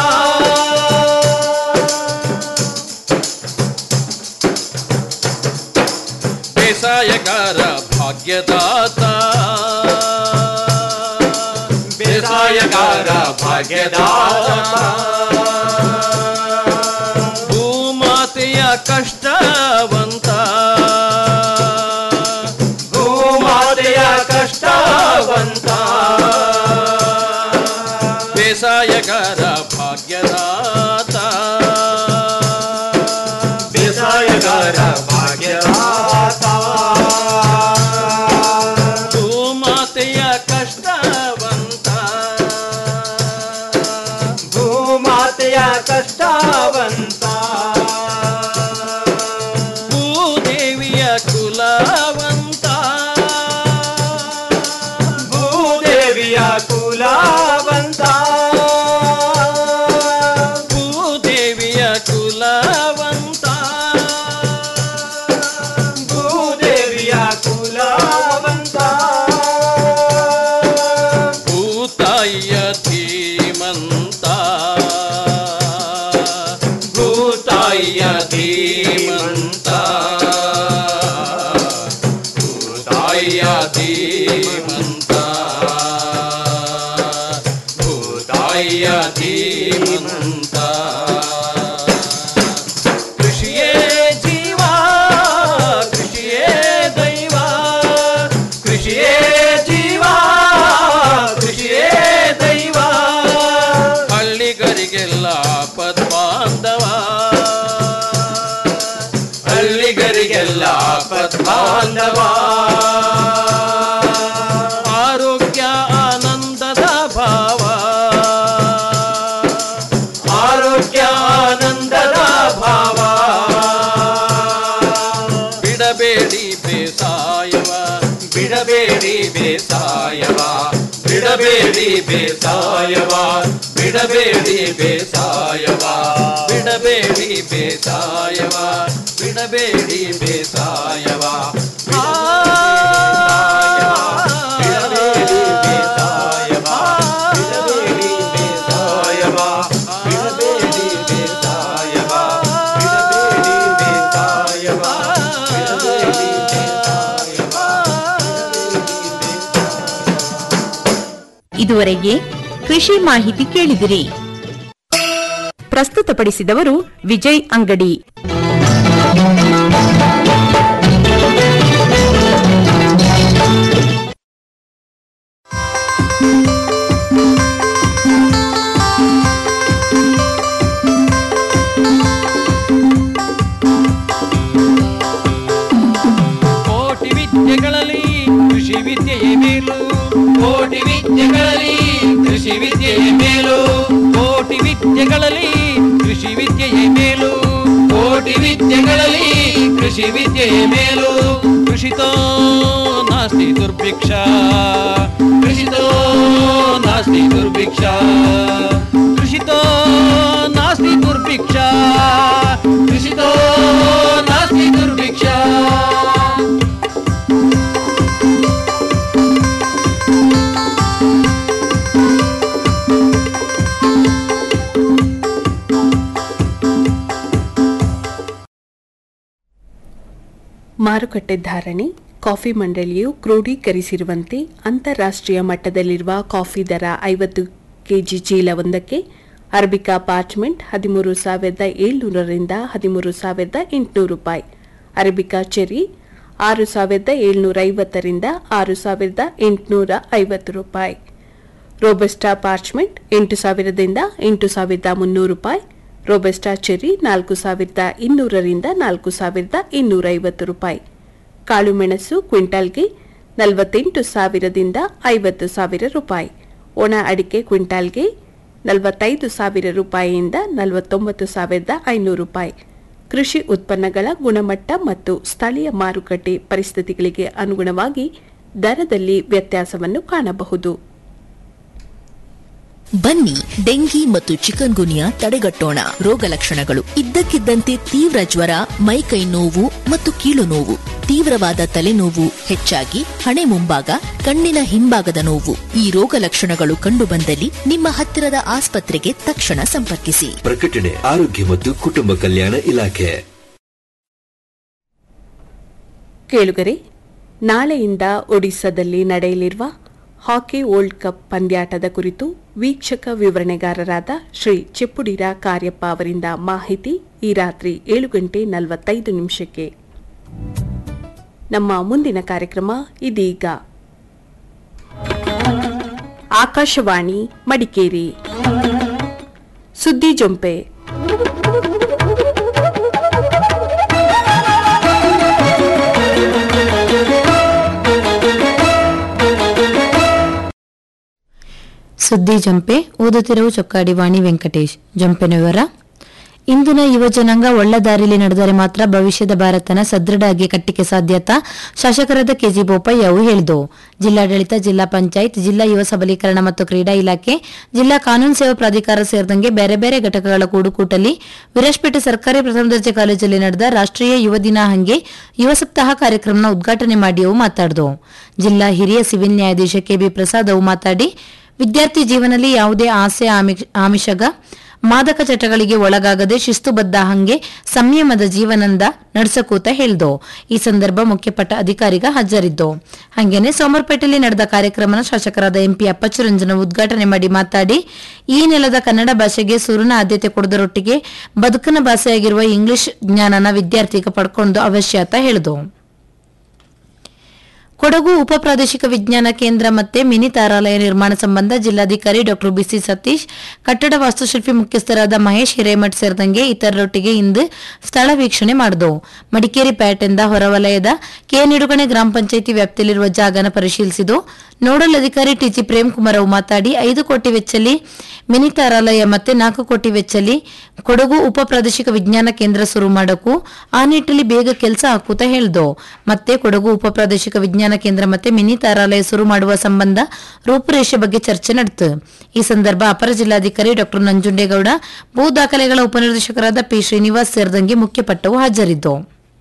ಬೇಸಾಯಗಾರ ಭಾಗ್ಯದಾತ ಬೇಸಾಯಗಾರ ಭಾಗ್ಯದಾತ ಭೂಮಾತೆಯ ಕಷ್ಟವಂತ ಭೂಮಾತೆಯ ಕಷ್ಟವಂತ ಬೇಸಾಯಗಾರ ಭಾಗ್ಯದಾತ ಬೇಸಾಯಗಾರ ಭಾಗ್ಯದಾತ ಭೂಮಾತೆಯ ಕಷ್ಟವಂತ ಭೂಮಾತೆಯ ಕಷ್ಟವಂತ ಭೂದೇವಿಯ ಕುಲವಂತ ಭೂದೇವಿಯ ಕುಲವಂತ ಭೂದೇವಿಯ ಕುಲವಂತ ಭೂದೇವಿಯ ಕುಲವಂತ ಭೂತಾಯಿಯ ಧೀಮಂತ ಭೂತಾಯಿಯ ಭೂತಾಯ ಧೀಮಂತ ಭೂತಾಯ ಧೀಮಂತ ಕೃಷಿಯೇ ಜೀವ ಕೃಷಿಯೇ ದೈವ ಕೃಷಿಯೇ ಜೀವ ಕೃಷಿಯೇ ದೈವ ಹಳ್ಳಿಗರಿಗೆಲ್ಲ ಪದ್ಮಾಂಧವ ಹಳ್ಳಿಗರಿಗೆಲ್ಲ ಪದ್ಮಾಂಧವ ಆರೋಗ್ಯ ಆನಂದದ ಭಾವ ಆರೋಗ್ಯ ಆನಂದದ ಭಾವ ಬಿಡಬೇಡಿ ಬೇಸಾಯವ ಬಿಡಬೇಡಿ ಬೇಸಾಯವ ಬಿಡಬೇಡಿ ಬೇಸಾಯವ ಬಿಡಬೇಡಿ ಬೇಸಾಯವ ಬಿಡಬೇಡಿ ಬೇಸಾಯವ ಬಿಡಬೇಡಿ ಬೇಸಾಯವ ಬಿಡಬೇಡಿ ಬೇಸಾಯವ ಬಿಡಬೇಡಿ ಬೇಸಾಯವ ಬಿಡಬೇಡಿ ಬೇಸಾಯವ ಬಿಡಬೇಡಿ ಬೇಸಾಯವ ಬಿಡಬೇಡಿ ಇದುವರೆಗೆ ಕೃಷಿ ಮಾಹಿತಿ ಕೇಳಿದಿರಿ ಪ್ರಸ್ತುತಪಡಿಸಿದವರು ವಿಜಯ್ ಅಂಗಡಿ ಕೋಟಿ ವಿದ್ಯೆಗಳಲ್ಲಿ ಕೃಷಿ ವಿದ್ಯೆಯೇ ಮೇಲು ಕೋಟಿ ವಿದ್ಯೆಗಳಲ್ಲಿ ಕೃಷಿ ವಿದ್ಯೆಯೇ ಮೇಲು ಕೋಟಿ ವಿದ್ಯೆಗಳಲ್ಲಿ ಕೃಷಿ ವಿದ್ಯೆಯೇ ಮೇಲು ಕೋಟಿ ವಿದ್ಯೆಗಳಲ್ಲಿ ಕೃಷಿ ವಿದ್ಯೆಯೇ ಮೇಲು ಕೃಷಿತೋ ನಾಸ್ತಿ ದುರ್ಭಿಕ್ಷ ಕೃಷಿತೋ ನಾಸ್ತಿ ದುರ್ಭಿಕ್ಷ ಕೃಷಿತೋ ನಾಸ್ತಿ ದುರ್ಭಿಕ್ಷ ಕೃಷಿತೋ ನಾಸ್ತಿ ದುರ್ಭಿಕ್ಷ ಮಾರುಕಟ್ಟೆ ಧಾರಣೆ ಕಾಫಿ ಮಂಡಳಿಯು ಕ್ರೋಢೀಕರಿಸಿರುವಂತೆ ಅಂತಾರಾಷ್ಟ್ರೀಯ ಮಟ್ಟದಲ್ಲಿರುವ ಕಾಫಿ ದರ ಐವತ್ತು ಕೆಜಿ ಚೀಲವೊಂದಕ್ಕೆ ಅರಬಿಕಾ ಪಾರ್ಚ್ಮೆಂಟ್ ಹದಿಮೂರು ಸಾವಿರದ ಏಳ್ನೂರರಿಂದ ಹದಿಮೂರು ಸಾವಿರದ ಎಂಟುನೂರು ರೂಪಾಯಿ ಅರಬಿಕಾ ಚೆರಿ ಆರು ಸಾವಿರದ ಏಳ್ನೂರ ಐವತ್ತರಿಂದ ಆರು ಸಾವಿರದ ಎಂಟುನೂರ ಐವತ್ತು ರೂಪಾಯಿ ರೋಬಸ್ಟಾ ಪಾರ್ಚ್ಮೆಂಟ್ ಎಂಟು ಸಾವಿರದಿಂದ ಎಂಟು ಸಾವಿರದ ಮುನ್ನೂರು ರೂಪಾಯಿ ರೋಬಸ್ಟಾ ಚೆರಿ ನಾಲ್ಕು ಸಾವಿರದ ಇನ್ನೂರರಿಂದ ನಾಲ್ಕು ಸಾವಿರದ ಇನ್ನೂರ ಐವತ್ತು ರೂಪಾಯಿ ಕಾಳುಮೆಣಸು ಕ್ವಿಂಟಾಲ್ಗೆ ನಲವತ್ತೆಂಟು ಸಾವಿರದಿಂದ ಐವತ್ತು ಸಾವಿರ ರೂಪಾಯಿ ಒಣ ಅಡಿಕೆ ಕ್ವಿಂಟಾಲ್ಗೆ ನಲವತ್ತೈದು ಸಾವಿರ ರೂಪಾಯಿಯಿಂದ ನಲವತ್ತೊಂಬತ್ತು ಸಾವಿರದ ಐನೂರು ರೂಪಾಯಿ ಕೃಷಿ ಉತ್ಪನ್ನಗಳ ಗುಣಮಟ್ಟ ಮತ್ತು ಸ್ಥಳೀಯ ಮಾರುಕಟ್ಟೆ ಪರಿಸ್ಥಿತಿಗಳಿಗೆ ಅನುಗುಣವಾಗಿ ದರದಲ್ಲಿ ವ್ಯತ್ಯಾಸವನ್ನು ಕಾಣಬಹುದು ಬನ್ನಿ ಡೆಂಗಿ ಮತ್ತು ಚಿಕನ್ ಗುನಿಯಾ ತಡೆಗಟ್ಟೋಣ ರೋಗ ಲಕ್ಷಣಗಳು ಇದ್ದಕ್ಕಿದ್ದಂತೆ ತೀವ್ರ ಜ್ವರ ಮೈಕೈ ನೋವು ಮತ್ತು ಕೀಲು ನೋವು ತೀವ್ರವಾದ ತಲೆನೋವು ಹೆಚ್ಚಾಗಿ ಹಣೆ ಮುಂಭಾಗ ಕಣ್ಣಿನ ಹಿಂಭಾಗದ ನೋವು ಈ ರೋಗ ಲಕ್ಷಣಗಳು ಕಂಡುಬಂದಲ್ಲಿ ನಿಮ್ಮ ಹತ್ತಿರದ ಆಸ್ಪತ್ರೆಗೆ ತಕ್ಷಣ ಸಂಪರ್ಕಿಸಿ ಪ್ರಕಟಣೆ ಆರೋಗ್ಯ ಮತ್ತು ಕುಟುಂಬ ಕಲ್ಯಾಣ ಇಲಾಖೆ ಕೇಳುಗರೆ ನಾಳೆಯಿಂದ ಒಡಿಸ್ಸಾದಲ್ಲಿ ನಡೆಯಲಿರುವ ಹಾಕಿ ವರ್ಲ್ಡ್ ಕಪ್ ಪಂದ್ಯಾಟದ ಕುರಿತು ವೀಕ್ಷಕ ವಿವರಣೆಗಾರರಾದ ಶ್ರೀ ಚೆಪ್ಪುಡಿರ ಕಾರ್ಯಪ್ಪ ಅವರಿಂದ ಮಾಹಿತಿ ಈ ರಾತ್ರಿ ಏಳು ಗಂಟೆ ನಲವತ್ತೈದು ನಿಮಿಷಕ್ಕೆ ನಮ್ಮ ಮುಂದಿನ ಕಾರ್ಯಕ್ರಮ ಇದೀಗ ಆಕಾಶವಾಣಿ ಮಡಿಕೇರಿ ಸುದ್ದಿ ಜೊಂಪೆ ಸುದ್ದಿ ಜಂಪೆ ಓದುತ್ತಿರುವ ಚೊಕ್ಕಾಡಿ ವಾಣಿ ವೆಂಕಟೇಶ್ ಜಂಪೆನ ವಿವರ ಇಂದಿನ ಯುವ ಜನಾಂಗ ಒಳ್ಳೆ ದಾರಿಲಿ ನಡೆದರೆ ಮಾತ್ರ ಭವಿಷ್ಯದ ಭಾರತನ ಸದೃಢವಾಗಿ ಕಟ್ಟಿಕೆ ಸಾಧ್ಯತಾ ಶಾಸಕರಾದ ಕೆಜಿ ಬೋಪಯ್ಯ ಅವು ಹೇಳಿದು ಜಿಲ್ಲಾಡಳಿತ ಜಿಲ್ಲಾ ಪಂಚಾಯತ್ ಜಿಲ್ಲಾ ಯುವ ಸಬಲೀಕರಣ ಮತ್ತು ಕ್ರೀಡಾ ಇಲಾಖೆ ಜಿಲ್ಲಾ ಕಾನೂನು ಸೇವಾ ಪ್ರಾಧಿಕಾರ ಸೇರಿದಂಗೆ ಬೇರೆ ಬೇರೆ ಘಟಕಗಳ ಕೂಡುಕೂಟಲಿ ವಿರಾಜಪೇಟೆ ಸರ್ಕಾರಿ ಪ್ರಥಮ ದರ್ಜೆ ಕಾಲೇಜಲ್ಲಿ ನಡೆದ ರಾಷ್ಟ್ರೀಯ ಯುವ ದಿನ ಹಂಗೆ ಯುವ ಸಪ್ತಾಹ ಕಾರ್ಯಕ್ರಮನ ಉದ್ಘಾಟನೆ ಮಾಡಿ ಅವು ಮಾತಾಡಿದು ಜಿಲ್ಲಾ ಹಿರಿಯ ಸಿವಿಲ್ ನ್ಯಾಯಾಧೀಶ ಕೆಬಿ ಪ್ರಸಾದ್ ಅವು ಮಾತಾಡಿ ವಿದ್ಯಾರ್ಥಿ ಜೀವನದಲ್ಲಿ ಯಾವುದೇ ಆಸೆ ಆಮಿ- ಆಮಿಷಗ ಮಾದಕ ಚಟಗಳಿಗೆ ಒಳಗಾಗದೆ ಶಿಸ್ತುಬದ್ಧ ಹಂಗೆ ಸಂಯಮದ ಜೀವನದ ನಡ್ಸಕೂತ ಹೇಳ್ದು ಈ ಸಂದರ್ಭ ಮುಖ್ಯಪಟ್ಟ ಅಧಿಕಾರಿಗ ಹಾಜರಿದ್ದು ಹಂಗೇನೆ ಸೋಮರ್ಪೇಟೆಯಲ್ಲಿ ನಡೆದ ಕಾರ್ಯಕ್ರಮನ ಶಾಸಕರಾದ ಎಂಪಿ ಅಪ್ಪಚ್ಚುರಂಜನ ಉದ್ಘಾಟನೆ ಮಾಡಿ ಮಾತಾಡಿ ಈ ನೆಲದ ಕನ್ನಡ ಭಾಷೆಗೆ ಸುರುನ ಆದ್ಯತೆ ಕೊಡದರೊಟ್ಟಿಗೆ ಬದುಕನ ಭಾಷೆಯಾಗಿರುವ ಇಂಗ್ಲಿಷ್ ಜ್ಞಾನನ ವಿದ್ಯಾರ್ಥಿಗ ಪಡ್ಕೊಂಡು ಅವಶ್ಯ ಅಂತ ಹೇಳಿದು ಕೊಡಗು ಉಪ ಪ್ರಾದೇಶಿಕ ವಿಜ್ಞಾನ ಕೇಂದ್ರ ಮತ್ತೆ ಮಿನಿ ತಾರಾಲಯ ನಿರ್ಮಾಣ ಸಂಬಂಧ ಜಿಲ್ಲಾಧಿಕಾರಿ ಡಾಕ್ಟರ್ ಬಿಸಿ ಸತೀಶ್ ಕಟ್ಟಡ ವಾಸ್ತುಶಿಲ್ಪಿ ಮುಖ್ಯಸ್ಥರಾದ ಮಹೇಶ್ ಹಿರೇಮಠ್ ಸೇರಿದಂಗೆ ಇತರರೊಟ್ಟಿಗೆ ಇಂದು ಸ್ಥಳ ವೀಕ್ಷಣೆ ಮಾಡಿದವು ಮಡಿಕೇರಿ ಪ್ಯಾಟೆಂದ ಹೊರವಲಯದ ಕೆ ನಿಡುಗಣೆ ಗ್ರಾಮ ಪಂಚಾಯಿತಿ ವ್ಯಾಪ್ತಿಯಲ್ಲಿರುವ ಜಾಗನ ಪರಿಶೀಲಿಸಿದ್ದು ನೋಡಲ್ ಅಧಿಕಾರಿ ಟಿಜಿ ಪ್ರೇಮ್ ಕುಮಾರ್ ಅವು ಮಾತಾಡಿ ಐದು ಕೋಟಿ ವೆಚ್ಚಲಿ ಮಿನಿ ತಾರಾಲಯ ಮತ್ತೆ ನಾಲ್ಕು ಕೋಟಿ ವೆಚ್ಚಲಿ ಕೊಡಗು ಉಪ ಪ್ರಾದೇಶಿಕ ವಿಜ್ಞಾನ ಕೇಂದ್ರ ಶುರು ಮಾಡಕ್ಕೂ ಆ ನಿಟ್ಟಿನಲ್ಲಿ ಬೇಗ ಕೆಲಸ ಹಾಕೂತ ಹೇಳ್ದು ಮತ್ತೆ ಕೊಡಗು ಉಪ ಪ್ರಾದೇಶಿಕ ವಿಜ್ಞಾನ ಕೇಂದ್ರ ಮತ್ತೆ ಮಿನಿ ತಾರಾಲಯ ಶುರು ಮಾಡುವ ಸಂಬಂಧ ರೂಪುರೇಷೆ ಬಗ್ಗೆ ಚರ್ಚೆ ನಡೆತು ಈ ಸಂದರ್ಭ ಅಪರ ಜಿಲ್ಲಾಧಿಕಾರಿ ಡಾಕ್ಟರ್ ನಂಜುಂಡೇಗೌಡ ಭೂ ದಾಖಲೆಗಳ ಉಪನಿರ್ದೇಶಕರಾದ ಪಿ ಶ್ರೀನಿವಾಸ್ ಸೇರಿದಂಗೆ ಮುಖ್ಯಪಟ್ಟವು ಹಾಜರಿದ್ದು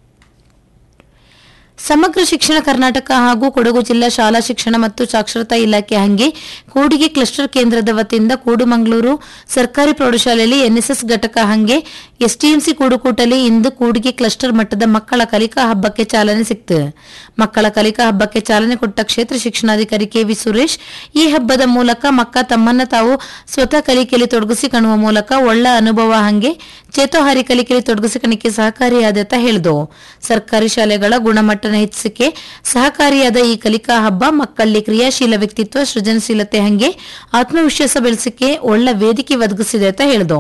ಸಮಗ್ರ ಶಿಕ್ಷಣ ಕರ್ನಾಟಕ ಹಾಗೂ ಕೊಡಗು ಜಿಲ್ಲಾ ಶಾಲಾ ಶಿಕ್ಷಣ ಮತ್ತು ಸಾಕ್ಷರತಾ ಇಲಾಖೆ ಹಂಗೆ ಕೂಡಿಗೆ ಕ್ಲಸ್ಟರ್ ಕೇಂದ್ರದ ವತಿಯಿಂದ ಕೂಡುಮಂಗಳೂರು ಸರ್ಕಾರಿ ಪ್ರೌಢಶಾಲೆಯಲ್ಲಿ ಎನ್ಎಸ್ಎಸ್ ಘಟಕ ಹಂಗೆ ಎಸ್ಟಿಎಂಸಿ ಕೂಡುಕೂಟಲಿ ಇಂದು ಕೂಡಿಗೆ ಕ್ಲಸ್ಟರ್ ಮಟ್ಟದ ಮಕ್ಕಳ ಕಲಿಕಾ ಹಬ್ಬಕ್ಕೆ ಚಾಲನೆ ಸಿಕ್ತು ಮಕ್ಕಳ ಕಲಿಕಾ ಹಬ್ಬಕ್ಕೆ ಚಾಲನೆ ಕೊಟ್ಟ ಕ್ಷೇತ್ರ ಶಿಕ್ಷಣಾಧಿಕಾರಿ ಕೆವಿ ಸುರೇಶ್ ಈ ಹಬ್ಬದ ಮೂಲಕ ಮಕ್ಕ ತಮ್ಮನ್ನ ತಾವು ಸ್ವತಃ ಕಲಿಕೆಯಲ್ಲಿ ತೊಡಗಿಸಿಕೊಳ್ಳುವ ಮೂಲಕ ಒಳ್ಳ ಅನುಭವ ಹಂಗೆ ಚೇತೋಹಾರಿ ಕಲಿಕೆಯಲ್ಲಿ ತೊಡಗಿಸಿಕೊಳ್ಳಿಕ್ಕೆ ಸಹಕಾರಿಯಾದ ಹೇಳಿದು ಸರ್ಕಾರಿ ಶಾಲೆಗಳ ಗುಣಮಟ್ಟನ ಹೆಚ್ಚಿಸಕ್ಕೆ ಸಹಕಾರಿಯಾದ ಈ ಕಲಿಕಾ ಹಬ್ಬ ಮಕ್ಕಳಲ್ಲಿ ಕ್ರಿಯಾಶೀಲ ವ್ಯಕ್ತಿತ್ವ ಸೃಜನಶೀಲತೆ ಹಂಗೆ ಆತ್ಮವಿಶ್ವಾಸ ಬೆಳೆಸಕ್ಕೆ ಒಳ್ಳ ವೇದಿಕೆ ಒದಗಿಸಿದೆ ಅಂತ ಹೇಳಿದು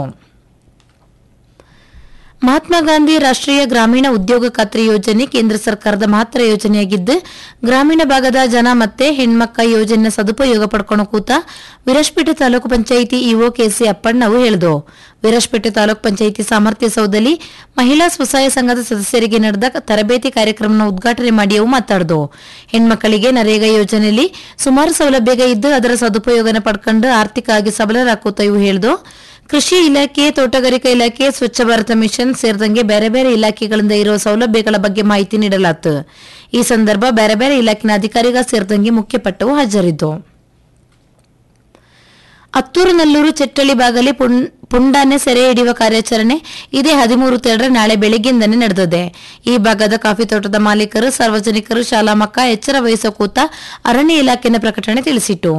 ಮಹಾತ್ಮ ಗಾಂಧಿ ರಾಷ್ಟ್ರೀಯ ಗ್ರಾಮೀಣ ಉದ್ಯೋಗ ಖಾತ್ರಿ ಯೋಜನೆ ಕೇಂದ್ರ ಸರ್ಕಾರದ ಮಾತ್ರ ಯೋಜನೆಯಾಗಿದ್ದು ಗ್ರಾಮೀಣ ಭಾಗದ ಜನ ಮತ್ತೆ ಹೆಣ್ಮಕ್ಕ ಯೋಜನೆ ಸದುಪಯೋಗ ಪಡ್ಕೊಂಡು ಕೂತ ವಿರಾಜಪೇಟೆ ತಾಲೂಕು ಪಂಚಾಯಿತಿ ಇಒ ಕೆಸಿ ಅಪ್ಪಣ್ಣವು ಹೇಳಿದು ವಿರಾಜಪೇಟೆ ತಾಲೂಕು ಪಂಚಾಯಿತಿ ಸಾಮರ್ಥ್ಯ ಸೌಧದಲ್ಲಿ ಮಹಿಳಾ ಸ್ವಸಹಾಯ ಸಂಘದ ಸದಸ್ಯರಿಗೆ ನಡೆದ ತರಬೇತಿ ಕಾರ್ಯಕ್ರಮನ ಉದ್ಘಾಟನೆ ಮಾಡಿ ಅವು ಮಾತಾಡಿದು ಹೆಣ್ಮಕ್ಕಳಿಗೆ ನರೇಗಾ ಯೋಜನೆಯಲ್ಲಿ ಸುಮಾರು ಸೌಲಭ್ಯ ಇದ್ದು ಅದರ ಸದುಪಯೋಗನ ಪಡ್ಕೊಂಡು ಆರ್ಥಿಕವಾಗಿ ಸಬಲರಾಕೂತ ಇವು ಹೇಳಿದು ಕೃಷಿ ಇಲಾಖೆ ತೋಟಗಾರಿಕಾ ಇಲಾಖೆ ಸ್ವಚ್ಛ ಭಾರತ ಮಿಷನ್ ಸೇರಿದಂಗೆ ಬೇರೆ ಬೇರೆ ಇಲಾಖೆಗಳಿಂದ ಇರುವ ಸೌಲಭ್ಯಗಳ ಬಗ್ಗೆ ಮಾಹಿತಿ ನೀಡಲಾಯಿತು ಈ ಸಂದರ್ಭ ಬೇರೆ ಬೇರೆ ಇಲಾಖೆನ ಅಧಿಕಾರಿಗ ಸೇರಿದಂಗೆ ಮುಖ್ಯಪಟ್ಟವು ಹಾಜರಿದ್ದು ಅತ್ತೂರು ನಲ್ಲೂರು ಚೆಟ್ಟಳ್ಳಿ ಬಾಗಲಿ ಪುಣ್- ಪುಂಡಾನೆ ಸೆರೆ ಹಿಡಿಯುವ ಕಾರ್ಯಾಚರಣೆ ಇದೇ ಹದಿಮೂರು ತೆರಡ್ರೆ ನಾಳೆ ಬೆಳಗ್ಗಿಂದನೇ ನಡೆದಿದೆ ಈ ಭಾಗದ ಕಾಫಿ ತೋಟದ ಮಾಲೀಕರು ಸಾರ್ವಜನಿಕರು ಶಾಲಾ ಮಕ್ಕ ಎಚ್ಚರ ವಹಿಸೋ ಕೂತ ಅರಣ್ಯ ಇಲಾಖೆನ ಪ್ರಕಟಣೆ ತಿಳಿಸಿತು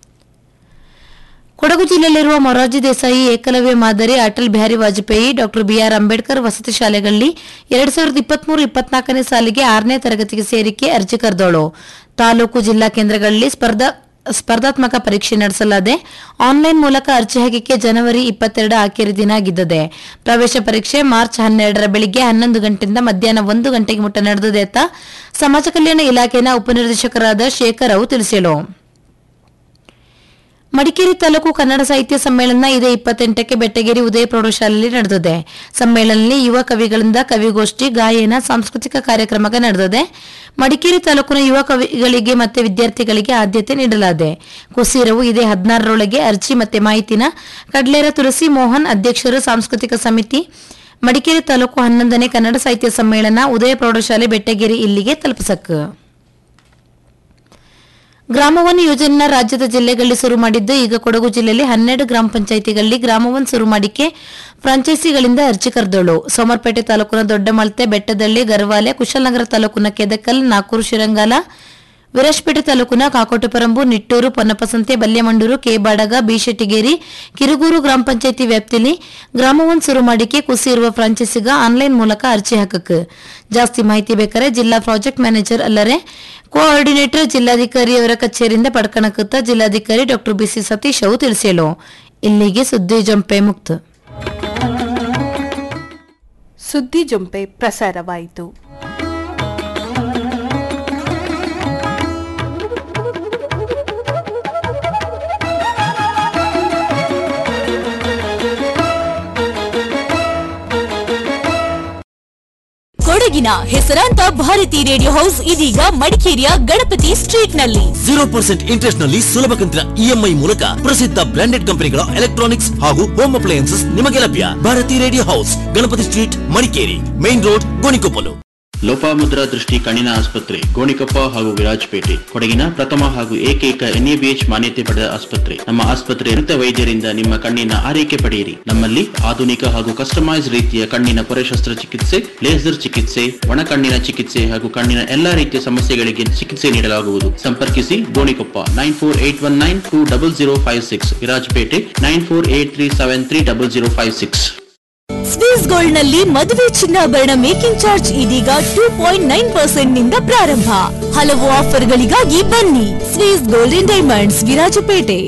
ಕೊಡಗು ಜಿಲ್ಲೆಯಲ್ಲಿರುವ ಮೊರಾರ್ಜಿ ದೇಸಾಯಿ ಏಕಲವ್ಯ ಮಾದರಿ ಅಟಲ್ ಬಿಹಾರಿ ವಾಜಪೇಯಿ ಡಾಕ್ಟರ್ ಬಿಆರ್ ಅಂಬೇಡ್ಕರ್ ವಸತಿ ಶಾಲೆಗಳಲ್ಲಿ ಎರಡ್ ಸಾವಿರದ ಇಪ್ಪತ್ಮೂರು ಇಪ್ಪತ್ನಾಲ್ಕನೇ ಸಾಲಿಗೆ ಆರನೇ ತರಗತಿಗೆ ಸೇರಿಕೆ ಅರ್ಜಿ ಕರೆದೋಳು ತಾಲೂಕು ಜಿಲ್ಲಾ ಕೇಂದ್ರಗಳಲ್ಲಿ ಸ್ಪರ್ಧಾ ಸ್ಪರ್ಧಾತ್ಮಕ ಪರೀಕ್ಷೆ ನಡೆಸಲಾದೆ ಆನ್ಲೈನ್ ಮೂಲಕ ಅರ್ಜಿ ಹಾಕಿಕೆ ಜನವರಿ ಇಪ್ಪತ್ತೆರಡು ಆಖರಿ ದಿನ ಆಗಿದ್ದದೆ ಪ್ರವೇಶ ಪರೀಕ್ಷೆ ಮಾರ್ಚ್ ಹನ್ನೆರಡರ ಬೆಳಿಗ್ಗೆ ಹನ್ನೊಂದು ಗಂಟೆಯಿಂದ ಮಧ್ಯಾಹ್ನ ಒಂದು ಗಂಟೆಗೆ ಮುಟ್ಟ ನಡೆದಿದೆ ಅಂತ ಸಮಾಜ ಕಲ್ಯಾಣ ಇಲಾಖೆನ ಉಪನಿರ್ದೇಶಕರಾದ ಶೇಖರ್ ಅವು ತಿಳಿಸಿದರು ಮಡಿಕೇರಿ ತಾಲೂಕು ಕನ್ನಡ ಸಾಹಿತ್ಯ ಸಮ್ಮೇಳನ ಇದೇ ಇಪ್ಪತ್ತೆಂಟಕ್ಕೆ ಬೆಟ್ಟಗೇರಿ ಉದಯ ಪ್ರೌಢಶಾಲೆಯಲ್ಲಿ ನಡೆದಿದೆ ಸಮ್ಮೇಳನದಲ್ಲಿ ಯುವ ಕವಿಗಳಿಂದ ಕವಿಗೋಷ್ಠಿ ಗಾಯನ ಸಾಂಸ್ಕೃತಿಕ ಕಾರ್ಯಕ್ರಮ ನಡೆದಿದೆ ಮಡಿಕೇರಿ ತಾಲೂಕಿನ ಯುವ ಕವಿಗಳಿಗೆ ಮತ್ತೆ ವಿದ್ಯಾರ್ಥಿಗಳಿಗೆ ಆದ್ಯತೆ ನೀಡಲಾಗಿದೆ ಕುಸೀರವು ಇದೇ ಹದಿನಾರರೊಳಗೆ ಅರ್ಜಿ ಮತ್ತೆ ಮಾಹಿತಿನ ಕಡ್ಲೇರ ತುಳಸಿ ಮೋಹನ್ ಅಧ್ಯಕ್ಷರು ಸಾಂಸ್ಕೃತಿಕ ಸಮಿತಿ ಮಡಿಕೇರಿ ತಾಲೂಕು ಹನ್ನೊಂದನೇ ಕನ್ನಡ ಸಾಹಿತ್ಯ ಸಮ್ಮೇಳನ ಉದಯ ಪ್ರೌಢಶಾಲೆ ಬೆಟ್ಟಗೇರಿ ಇಲ್ಲಿಗೆ ತಲುಪಿಸಕ್ಕೆ ಗ್ರಾಮವನ್ ಯೋಜನೆನ ರಾಜ್ಯದ ಜಿಲ್ಲೆಗಳಲ್ಲಿ ಶುರು ಮಾಡಿದ್ದು ಈಗ ಕೊಡಗು ಜಿಲ್ಲೆಯಲ್ಲಿ ಹನ್ನೆರಡು ಗ್ರಾಮ ಪಂಚಾಯಿತಿಗಳಲ್ಲಿ ಗ್ರಾಮವನ್ ಶುರು ಮಾಡಿಕೆ ಫ್ರಾಂಚೈಸಿಗಳಿಂದ ಅರ್ಜಿ ಕರೆದೋಳು ಸೋಮರ್ಪೇಟೆ ತಾಲೂಕಿನ ದೊಡ್ಡಮಳ್ತೆ ಬೆಟ್ಟದಳ್ಳಿ ಗರ್ವಾಲೆ ಕುಶಲನಗರ ತಾಲೂಕಿನ ಕೆದಕಲ್ ನಾಕೂರು ಶಿರಂಗಾಲ ವಿರಾಜಪೇಟೆ ತಾಲೂಕಿನ ಕಾಕೋಟಪರಂಬು ನಿಟ್ಟೂರು ಪೊನ್ನಪಸಂತೆ ಬಲ್ಯಮಂಡೂರು ಕೆಬಾಡಗ ಬಿಶೆಟ್ಟಿಗೇರಿ ಕಿರುಗೂರು ಗ್ರಾಮ ಪಂಚಾಯಿತಿ ವ್ಯಾಪ್ತಿಯಲ್ಲಿ ಗ್ರಾಮವನ್ ಶುರು ಮಾಡಿಕೆ ಕುಸಿ ಇರುವ ಫ್ರಾಂಚೈಸಿಗ ಆನ್ಲೈನ್ ಮೂಲಕ ಅರ್ಜಿ ಹಾಕಕ್ ಜಾಸ್ತಿ ಮಾಹಿತಿ ಬೇಕಾರೆ ಜಿಲ್ಲಾ ಪ್ರಾಜೆಕ್ಟ್ ಮ್ಯಾನೇಜರ್ ಅಲ್ಲರೆ ಕೋಆರ್ಡಿನೇಟರ್ ಜಿಲ್ಲಾಧಿಕಾರಿ ಅವರ ಕಚೇರಿಯಿಂದ ಪಡ್ಕಣಕುತ್ತ ಜಿಲ್ಲಾಧಿಕಾರಿ ಡಾಕ್ಟರ್ ಬಿಸಿ ಸತೀಶ್ ಅವು ತಿಳಿಸಿಲು ಇಲ್ಲಿಗೆ ಸುದ್ದಿ ಜಂಪೆ ಮುಕ್ತ ಸುದ್ದಿ ಜೊಂಪೆ ಪ್ರಸಾರವಾಯಿತು ಕೊಡಗಿನ ಹೆಸರಾಂತ ಭಾರತಿ ರೇಡಿಯೋ ಹೌಸ್ ಇದೀಗ ಮಡಿಕೇರಿಯ ಗಣಪತಿ ಸ್ಟ್ರೀಟ್ ನಲ್ಲಿ ಜೀರೋ ಪರ್ಸೆಂಟ್ ಇಂಟ್ರೆಸ್ಟ್ ನಲ್ಲಿ ಸುಲಭ ಕಂತಿನ ಇಎಂಐ ಮೂಲಕ ಪ್ರಸಿದ್ಧ ಬ್ರಾಂಡೆಡ್ ಕಂಪನಿಗಳ ಎಲೆಕ್ಟ್ರಾನಿಕ್ಸ್ ಹಾಗೂ ಹೋಮ್ ಅಪ್ಲಯನ್ಸಸ್ ನಿಮಗೆ ಲಭ್ಯ Bharati radio house Ganapati street Madikeri main road Gonikoppal Lopamudra ದೃಷ್ಟಿ ಕಣ್ಣಿನ ಆಸ್ಪತ್ರೆ ಗೋಣಿಕೊಪ್ಪ ಹಾಗೂ ವಿರಾಜಪೇಟೆ ಕೊಡಗಿನ ಪ್ರಥಮ ಹಾಗೂ ಏಕೈಕ ಎನ್ಎಬಿಎಚ್ ಮಾನ್ಯತೆ ಪಡೆದ ಆಸ್ಪತ್ರೆ ನಮ್ಮ ಆಸ್ಪತ್ರೆ ನುರಿತ ವೈದ್ಯರಿಂದ ನಿಮ್ಮ ಕಣ್ಣಿನ ಆರೈಕೆ ಪಡೆಯಿರಿ ನಮ್ಮಲ್ಲಿ ಆಧುನಿಕ ಹಾಗೂ ಕಸ್ಟಮೈಸ್ ರೀತಿಯ ಕಣ್ಣಿನ ಪೊರೆ ಶಸ್ತ್ರಚಿಕಿತ್ಸೆ ಲೇಸರ್ ಚಿಕಿತ್ಸೆ ಒಣ ಕಣ್ಣಿನ ಚಿಕಿತ್ಸೆ ಹಾಗೂ ಕಣ್ಣಿನ ಎಲ್ಲಾ ರೀತಿಯ ಸಮಸ್ಯೆಗಳಿಗೆ ಚಿಕಿತ್ಸೆ ನೀಡಲಾಗುವುದು ಸಂಪರ್ಕಿಸಿ Gonikoppa nine four eight one nine two double zero five six Virajpet nine four eight three seven three double zero five six Swiss Gold ನಲ್ಲಿ ಮದುವೆ ಚಿನ್ನಾಭರಣ ಮೇಕಿಂಗ್ ಚಾರ್ಜ್ ಇದೀಗ ಟೂ ಪಾಯಿಂಟ್ ನೈನ್ ಪರ್ಸೆಂಟ್ ನಿಂದ ಪ್ರಾರಂಭ ಹಲವು ಆಫರ್ಗಳಿಗಾಗಿ ಬನ್ನಿ Swiss Gold and Diamonds Virajpet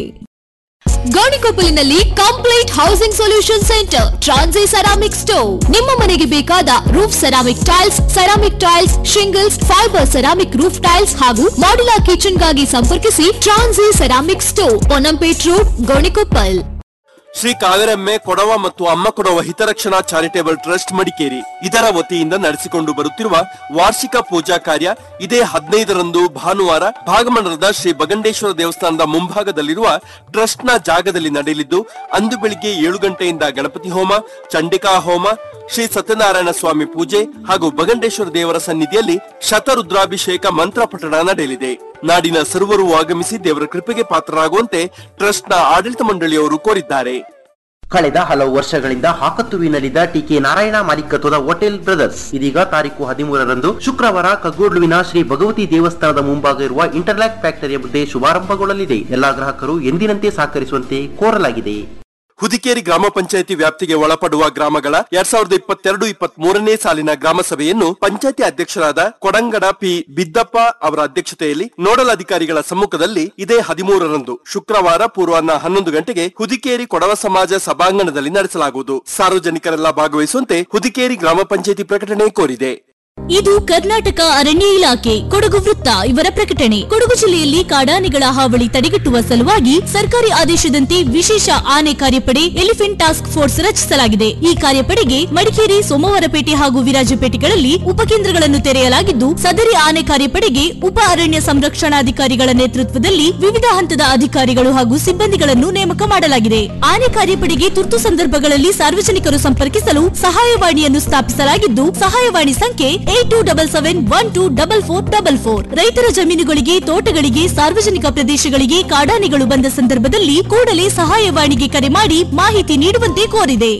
ಗೋಣಿಕೊಪ್ಪಲಿನಲ್ಲಿ complete housing solution centre Transi ceramic stove ನಿಮ್ಮ ಮನೆಗೆ ಬೇಕಾದ roof ceramic tiles ceramic tiles shingles fibre ceramic roof tiles ಹಾಗೂ ಮಾಡ್ಯುಲರ್ ಕಿಚನ್ ಗಾಗಿ ಸಂಪರ್ಕಿಸಿ Transi ceramic stove Ponnampet road Gonikoppal Shri Kaveramma Kodava ಮತ್ತು ಅಮ್ಮ ಕೊಡವ ಹಿತರಕ್ಷಣಾ ಚಾರಿಟೇಬಲ್ ಟ್ರಸ್ಟ್ ಮಡಿಕೇರಿ ಇದರ ವತಿಯಿಂದ ನಡೆಸಿಕೊಂಡು ಬರುತ್ತಿರುವ ವಾರ್ಷಿಕ ಪೂಜಾ ಕಾರ್ಯ ಇದೇ ಹದಿನೈದರಂದು ಭಾನುವಾರ ಭಾಗಮಂಡಲದ ಶ್ರೀ ಬಗಂಡೇಶ್ವರ ದೇವಸ್ಥಾನದ ಮುಂಭಾಗದಲ್ಲಿರುವ ಟ್ರಸ್ಟ್ನ ಜಾಗದಲ್ಲಿ ನಡೆಯಲಿದ್ದು ಅಂದು ಬೆಳಿಗ್ಗೆ ಏಳು ಗಂಟೆಯಿಂದ ಗಣಪತಿ ಹೋಮ ಚಂಡಿಕಾ ಹೋಮ ಶ್ರೀ ಸತ್ಯನಾರಾಯಣ ಸ್ವಾಮಿ ಪೂಜೆ ಹಾಗೂ ಬಗಂಡೇಶ್ವರ ದೇವರ ಸನ್ನಿಧಿಯಲ್ಲಿ ಶತರುದ್ರಾಭಿಷೇಕ ಮಂತ್ರ ಪಠಣ ನಡೆಯಲಿದೆ ನಾಡಿನ ಸರ್ವರು ಆಗಮಿಸಿ ದೇವರ ಕೃಪೆಗೆ ಪಾತ್ರರಾಗುವಂತೆ ಟ್ರಸ್ಟ್ನ ಆಡಳಿತ ಮಂಡಳಿಯವರು ಕೋರಿದ್ದಾರೆ ಕಳೆದ ಹಲವು ವರ್ಷಗಳಿಂದ ಹಾಕತ್ತುವಿನಲ್ಲಿದ್ದ ಟಿಕೆ ನಾರಾಯಣ ಮಾಲೀಕತ್ವದ ಹೋಟೆಲ್ ಬ್ರದರ್ಸ್ ಇದೀಗ ತಾರೀಕು ಹದಿಮೂರರಂದು ಶುಕ್ರವಾರ ಕಗ್ಗೋಡ್ಲುವಿನ ಶ್ರೀ ಭಗವತಿ ದೇವಸ್ಥಾನದ ಮುಂಭಾಗ ಇರುವ ಇಂಟರ್ಲಾಕ್ ಫ್ಯಾಕ್ಟರಿಯ ಮುಂದೆ ಶುಭಾರಂಭಗೊಳ್ಳಲಿದೆ ಎಲ್ಲಾ ಗ್ರಾಹಕರು ಎಂದಿನಂತೆ ಸಹಕರಿಸುವಂತೆ ಕೋರಲಾಗಿದೆ ಹುದಿಕೇರಿ ಗ್ರಾಮ ಪಂಚಾಯತಿ ವ್ಯಾಪ್ತಿಗೆ ಒಳಪಡುವ ಗ್ರಾಮಗಳ ಎರಡ್ ಸಾವಿರದ ಇಪ್ಪತ್ತೆರಡು ಇಪ್ಪತ್ತ್ ಮೂರನೇ ಸಾಲಿನ ಗ್ರಾಮ ಸಭೆಯನ್ನು ಪಂಚಾಯತಿ ಅಧ್ಯಕ್ಷರಾದ ಕೊಡಂಗಡ ಪಿ ಬಿದ್ದಪ್ಪ ಅವರ ಅಧ್ಯಕ್ಷತೆಯಲ್ಲಿ ನೋಡಲ್ ಅಧಿಕಾರಿಗಳ ಸಮ್ಮುಖದಲ್ಲಿ ಇದೇ ಹದಿಮೂರರಂದು ಶುಕ್ರವಾರ ಪೂರ್ವಾಹ್ನ ಹನ್ನೊಂದು ಗಂಟೆಗೆ ಹುದಿಕೇರಿ ಕೊಡವ ಸಮಾಜ ಸಭಾಂಗಣದಲ್ಲಿ ನಡೆಸಲಾಗುವುದು ಸಾರ್ವಜನಿಕರೆಲ್ಲ ಭಾಗವಹಿಸುವಂತೆ ಹುದಿಕೇರಿ ಗ್ರಾಮ ಪಂಚಾಯತಿ ಪ್ರಕಟಣೆ ಕೋರಿದೆ ಇದು ಕರ್ನಾಟಕ ಅರಣ್ಯ ಇಲಾಖೆ ಕೊಡಗು ವೃತ್ತ ಇವರ ಪ್ರಕಟಣೆ ಕೊಡಗು ಜಿಲ್ಲೆಯಲ್ಲಿ ಕಾಡಾನೆಗಳ ಹಾವಳಿ ತಡೆಗಟ್ಟುವ ಸಲುವಾಗಿ ಸರ್ಕಾರಿ ಆದೇಶದಂತೆ ವಿಶೇಷ ಆನೆ ಕಾರ್ಯಪಡೆ ಎಲಿಫೆಂಟ್ ಟಾಸ್ಕ್ ಫೋರ್ಸ್ ರಚಿಸಲಾಗಿದೆ ಈ ಕಾರ್ಯಪಡೆಗೆ ಮಡಿಕೇರಿ ಸೋಮವಾರಪೇಟೆ ಹಾಗೂ ವಿರಾಜಪೇಟೆಗಳಲ್ಲಿ ಉಪಕೇಂದ್ರಗಳನ್ನು ತೆರೆಯಲಾಗಿದ್ದು ಸದರಿ ಆನೆ ಕಾರ್ಯಪಡೆಗೆ ಉಪ ಅರಣ್ಯ ಸಂರಕ್ಷಣಾಧಿಕಾರಿಗಳ ನೇತೃತ್ವದಲ್ಲಿ ವಿವಿಧ ಹಂತದ ಅಧಿಕಾರಿಗಳು ಹಾಗೂ ಸಿಬ್ಬಂದಿಗಳನ್ನು ನೇಮಕ ಮಾಡಲಾಗಿದೆ ಆನೆ ಕಾರ್ಯಪಡೆಗೆ ತುರ್ತು ಸಂದರ್ಭಗಳಲ್ಲಿ ಸಾರ್ವಜನಿಕರು ಸಂಪರ್ಕಿಸಲು ಸಹಾಯವಾಣಿಯನ್ನು ಸ್ಥಾಪಿಸಲಾಗಿದ್ದು ಸಹಾಯವಾಣಿ ಸಂಖ್ಯೆ eight two double seven one two double four double four ರೈತರ ಜಮೀನುಗಳಿಗೆ ತೋಟಗಳಿಗೆ ಸಾರ್ವಜನಿಕ ಪ್ರದೇಶಗಳಿಗೆ ಕಾಡಾನೆಗಳು ಬಂದ ಸಂದರ್ಭದಲ್ಲಿ ಕೂಡಲೇ ಸಹಾಯವಾಣಿಗೆ ಕರೆ ಮಾಡಿ ಮಾಹಿತಿ ನೀಡುವಂತೆ ಕೋರಿದೆ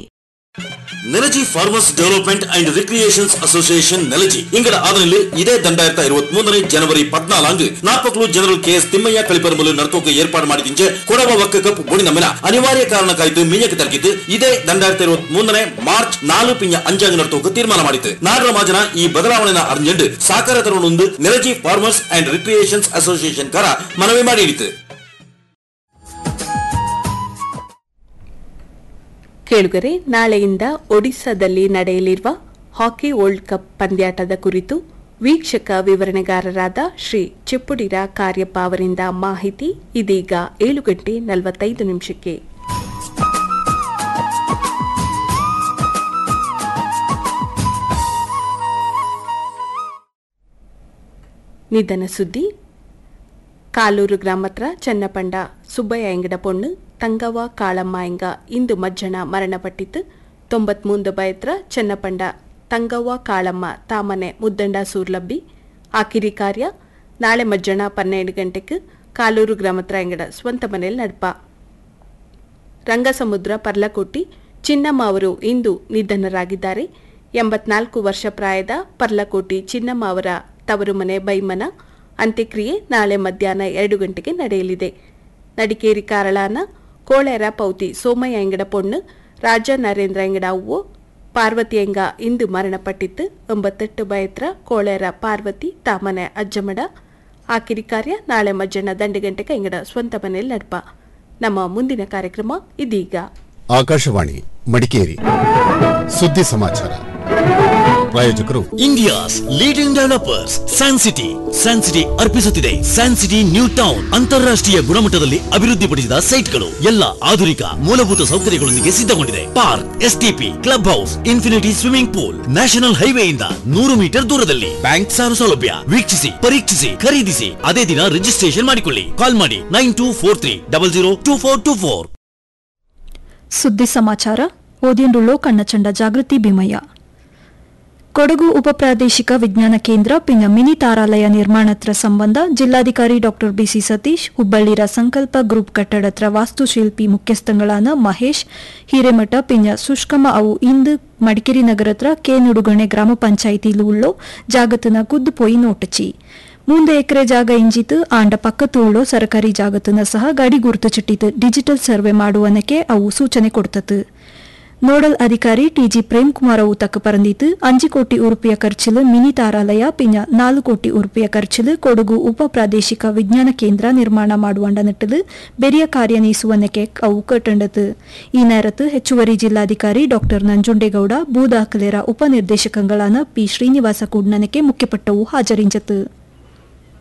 Nelaji farmers development and recreations association Nelaji ಇಂಗಡ ಆದರಲ್ಲಿ ಇದೇ ದಂಡಾಯಿರತ ಇರುವತ್ ಮೂರನೇ ಜನವರಿ ಪದ್ನಾಲ್ಕು ನಾಲ್ಕು ಜನರಲ್ ಕೆಎಸ್ ತಿಮ್ಮಯ್ಯ ಕಳಿಪರ್ ಮೂಲ ನಡ್ಕೋಕೆ ಏರ್ಪಾಡು ಮಾಡಿದಿಂಚೆ ಕೊಡವ ಒಕ್ಕ ಕಪ್ ಬೋಡಿ ನಮ್ಮಿನ ಅನಿವಾರ್ಯ ಕಾರಣಕ್ಕಾಯ್ತು ಮಿಂಜಕ್ಕೆ ತಲಕಿದ್ದು ಇದೇ ದಂಡಾಯಿರತ ಇರುವತ್ ಮೂರನೇ ಮಾರ್ಚ್ ನಾಲ್ಕು ಪಿಂಜ ಅಂಜಾಂಗ ನಡ್ಕೋಕೆ ತೀರ್ಮಾನ ಮಾಡಿತು ನಾಡರ ಮಾಜನ ಈ ಬದಲಾವಣೆನ ಅರ್ಜೆಂಟ್ ಸಾಕಾರ ತರುಣೊಂದು Nelaji farmers and recreations association ಕರ ಮನವಿ ಮಾಡಿ ಹಿಡಿತು ಕೇಳುಗರೆ ನಾಳೆಯಿಂದ ಒಡಿಸ್ಸಾದಲ್ಲಿ ನಡೆಯಲಿರುವ ಹಾಕಿ ವರ್ಲ್ಡ್ ಕಪ್ ಪಂದ್ಯಾಟದ ಕುರಿತು ವೀಕ್ಷಕ ವಿವರಣೆಗಾರರಾದ ಶ್ರೀ ಚಿಪ್ಪುಡಿರ ಕಾರ್ಯಪ್ಪ ಅವರಿಂದ ಮಾಹಿತಿ ಇದೀಗ ಏಳು ಗಂಟೆ ನಲವತ್ತೈದು ನಿಮಿಷಕ್ಕೆ ನಿಧನ ಸುದ್ದಿ ಕಾಲೂರು ಗ್ರಾಮತ್ರ ಚನ್ನಪಂಡ ಸುಬ್ಬಯ್ಯ ಎಂಗಡ ಪೊಣ್ಣು ತಂಗವ್ವ ಕಾಳಮ್ಮ ಎಂಗ ಇಂದು ಮಜ್ಜನ ಮರಣಪಟ್ಟಿತ್ತು ತೊಂಬತ್ಮೂಂದು ಬಯತ್ರ ಚನ್ನಪಂಡ ತಂಗವ್ವ ಕಾಳಮ್ಮ ತಾಮನೆ ಮುದ್ದಂಡ ಸೂರ್ಲಬ್ಬಿ ಆಕಿರಿ ಕಾರ್ಯ ನಾಳೆ ಮಜ್ಜನ ಪನ್ನೆರಡು ಗಂಟೆಗೆ ಕಾಲೂರು ಗ್ರಾಮತ್ರ ಎಂಗಡ ಸ್ವಂತ ಮನೆಯಲ್ಲಿ ನಡ್ಪ ರಂಗಸಮುದ್ರ ಪರ್ಲಕೋಟಿ ಚಿನ್ನಮ್ಮ ಅವರು ಇಂದು ನಿಧನರಾಗಿದ್ದಾರೆ ಎಂಬತ್ನಾಲ್ಕು ವರ್ಷ ಪ್ರಾಯದ ಪರ್ಲಕೋಟಿ ಚಿನ್ನಮ್ಮ ಅವರ ತವರು ಮನೆ ಬೈಮನ ಅಂತ್ಯಕ್ರಿಯೆ ನಾಳೆ ಮಧ್ಯಾಹ್ನ ಎರಡು ಗಂಟೆಗೆ ನಡೆಯಲಿದೆ ನಡಿಕೇರಿ ಕಾರಳಾನ ಕೋಳೇರ ಪೌತಿ ಸೋಮಯ್ಯ ಎಂಗಡ ಪೊಣ್ಣು ರಾಜ ನರೇಂದ್ರ ಎಂಗಡ ಅವ್ವು ಪಾರ್ವತಿ ಎಂಗ ಇಂದು ಮರಣಪಟ್ಟಿತ್ತು ಒಂಬತ್ತೆಟ್ಟು ಬಯತ್ರ ಕೋಳೇರ ಪಾರ್ವತಿ ತಾಮನೆ ಅಜ್ಜಮಡ ಆಕಿರಿ ಕಾರ್ಯ ನಾಳೆ ಮಧ್ಯಾಹ್ನ ದಂಡು ಗಂಟೆಗೆ ಎಂಗಡ ಸ್ವಂತ ಮನೆಯಲ್ಲಿ ನಡ್ಪ ನಮ್ಮ ಮುಂದಿನ ಕಾರ್ಯಕ್ರಮ ಇದೀಗ ಆಕಾಶವಾಣಿ ಮಡಿಕೇರಿ ಸುದ್ದಿ ಸಮಾಚಾರ ಪ್ರಾಯೋಜಕರು India's leading developers San City San City ಅರ್ಪಿಸುತ್ತಿದೆ ಸ್ಯಾನ್ ಸಿಟಿ ನ್ಯೂ ಟೌನ್ ಅಂತಾರಾಷ್ಟ್ರೀಯ ಗುಣಮಟ್ಟದಲ್ಲಿ ಅಭಿವೃದ್ಧಿಪಡಿಸಿದ ಸೈಟ್ಗಳು ಎಲ್ಲ ಆಧುನಿಕ ಮೂಲಭೂತ ಸೌಕರ್ಯಗಳೊಂದಿಗೆ ಸಿದ್ಧಗೊಂಡಿದೆ park STP club house infinity swimming pool national ಹೈವೇಯಿಂದ ನೂರು ಮೀಟರ್ ದೂರದಲ್ಲಿ ಬ್ಯಾಂಕ್ ಸಾಲ ಸೌಲಭ್ಯ ವೀಕ್ಷಿಸಿ ಪರೀಕ್ಷಿಸಿ ಖರೀದಿಸಿ ಅದೇ ದಿನ ರಿಜಿಸ್ಟ್ರೇಷನ್ ಮಾಡಿಕೊಳ್ಳಿ ಕಾಲ್ ಮಾಡಿ nine two four three double zero two four two four ಸುದ್ದಿ ಸಮಾಚಾರ ಓದಿಯಂಡುಳ್ಳೋ ಕಣ್ಣಚಂಡ ಜಾಗೃತಿ ಭೀಮಯ್ಯ ಕೊಡಗು ಉಪಪ್ರಾದೇಶಿಕ ವಿಜ್ಞಾನ ಕೇಂದ್ರ ಪಿನ ಮಿನಿ ತಾರಾಲಯ ನಿರ್ಮಾಣತ್ರ ಸಂಬಂಧ ಜಿಲ್ಲಾಧಿಕಾರಿ ಡಾಕ್ಟರ್ ಬಿಸಿ ಸತೀಶ್ ಹುಬ್ಬಳ್ಳಿರ ಸಂಕಲ್ಪ ಗ್ರೂಪ್ ಕಟ್ಟಡತ್ರ ವಾಸ್ತುಶಿಲ್ಪಿ ಮುಖ್ಯಸ್ಥಗಳಾನ ಮಹೇಶ್ ಹಿರೇಮಠ ಪಿಂಜ ಸುಷ್ಕಮ ಅವು ಇಂದು ಮಡಿಕೇರಿ ನಗರತ್ರ ಕೆ ನುಡುಗಣೆ ಗ್ರಾಮ ಪಂಚಾಯಿತಿಲು ಉಳ್ಳೋ ಜಾಗತನ ಕುದ್ದು ಪೋಯಿ ನೋಟಚಿ ಮೂಂದು ಎಕರೆ ಜಾಗ ಇಂಜಿತು ಆಂಡ ಪಕ್ಕತ್ತು ಉಳ್ಳೋ ಸರಕಾರಿ ಜಾಗತನ ಸಹ ಗಾಡಿ ಗುರುತು ಚಿಟ್ಟಿತು ಡಿಜಿಟಲ್ ಸರ್ವೆ ಮಾಡುವನಕ್ಕೆ ಅವು ಸೂಚನೆ ಕೊಡ್ತತು ನೋಡಲ್ ಅಧಿಕಾರಿ ಟಿಜಿ ಪ್ರೇಮ್ ಕುಮಾರ್ ಅವು ತಕ್ಕ ಪರಂದಿತು அஞ்சு கோட்டி உறுப்பிய ಖರ್ಚಿಲು ಮಿನಿ ತಾರಾಲಯ ಪಿಂಜ ನಾಲ್ಕು ಕೋಟಿ ಉರುಪಿಯ ಖರ್ಚಿಲು ಕೊಡಗು ಉಪ ಪ್ರಾದೇಶಿಕ ವಿಜ್ಞಾನ ಕೇಂದ್ರ ನಿರ್ಮಾಣ ಮಾಡುವಂಡ ನಿಟ್ಟಲು ಬೆರಿಯ ಕಾರ್ಯನೀಸುವನಕ್ಕೆ ಅವು ಕಟ್ಟಂಡತು ಈ ನೇರತ್ತು ಹೆಚ್ಚುವರಿ ಜಿಲ್ಲಾಧಿಕಾರಿ ಡಾಕ್ಟರ್ ನಂಜುಂಡೇಗೌಡ ಭೂ ದಾಖಲೆರ ಉಪನಿರ್ದೇಶಕಗಳಾನ ಪಿ ಶ್ರೀನಿವಾಸ ಕೂಡ್ನನಕ್ಕೆ ಮುಖ್ಯಪಟ್ಟವು ಹಾಜರಿಂಜತು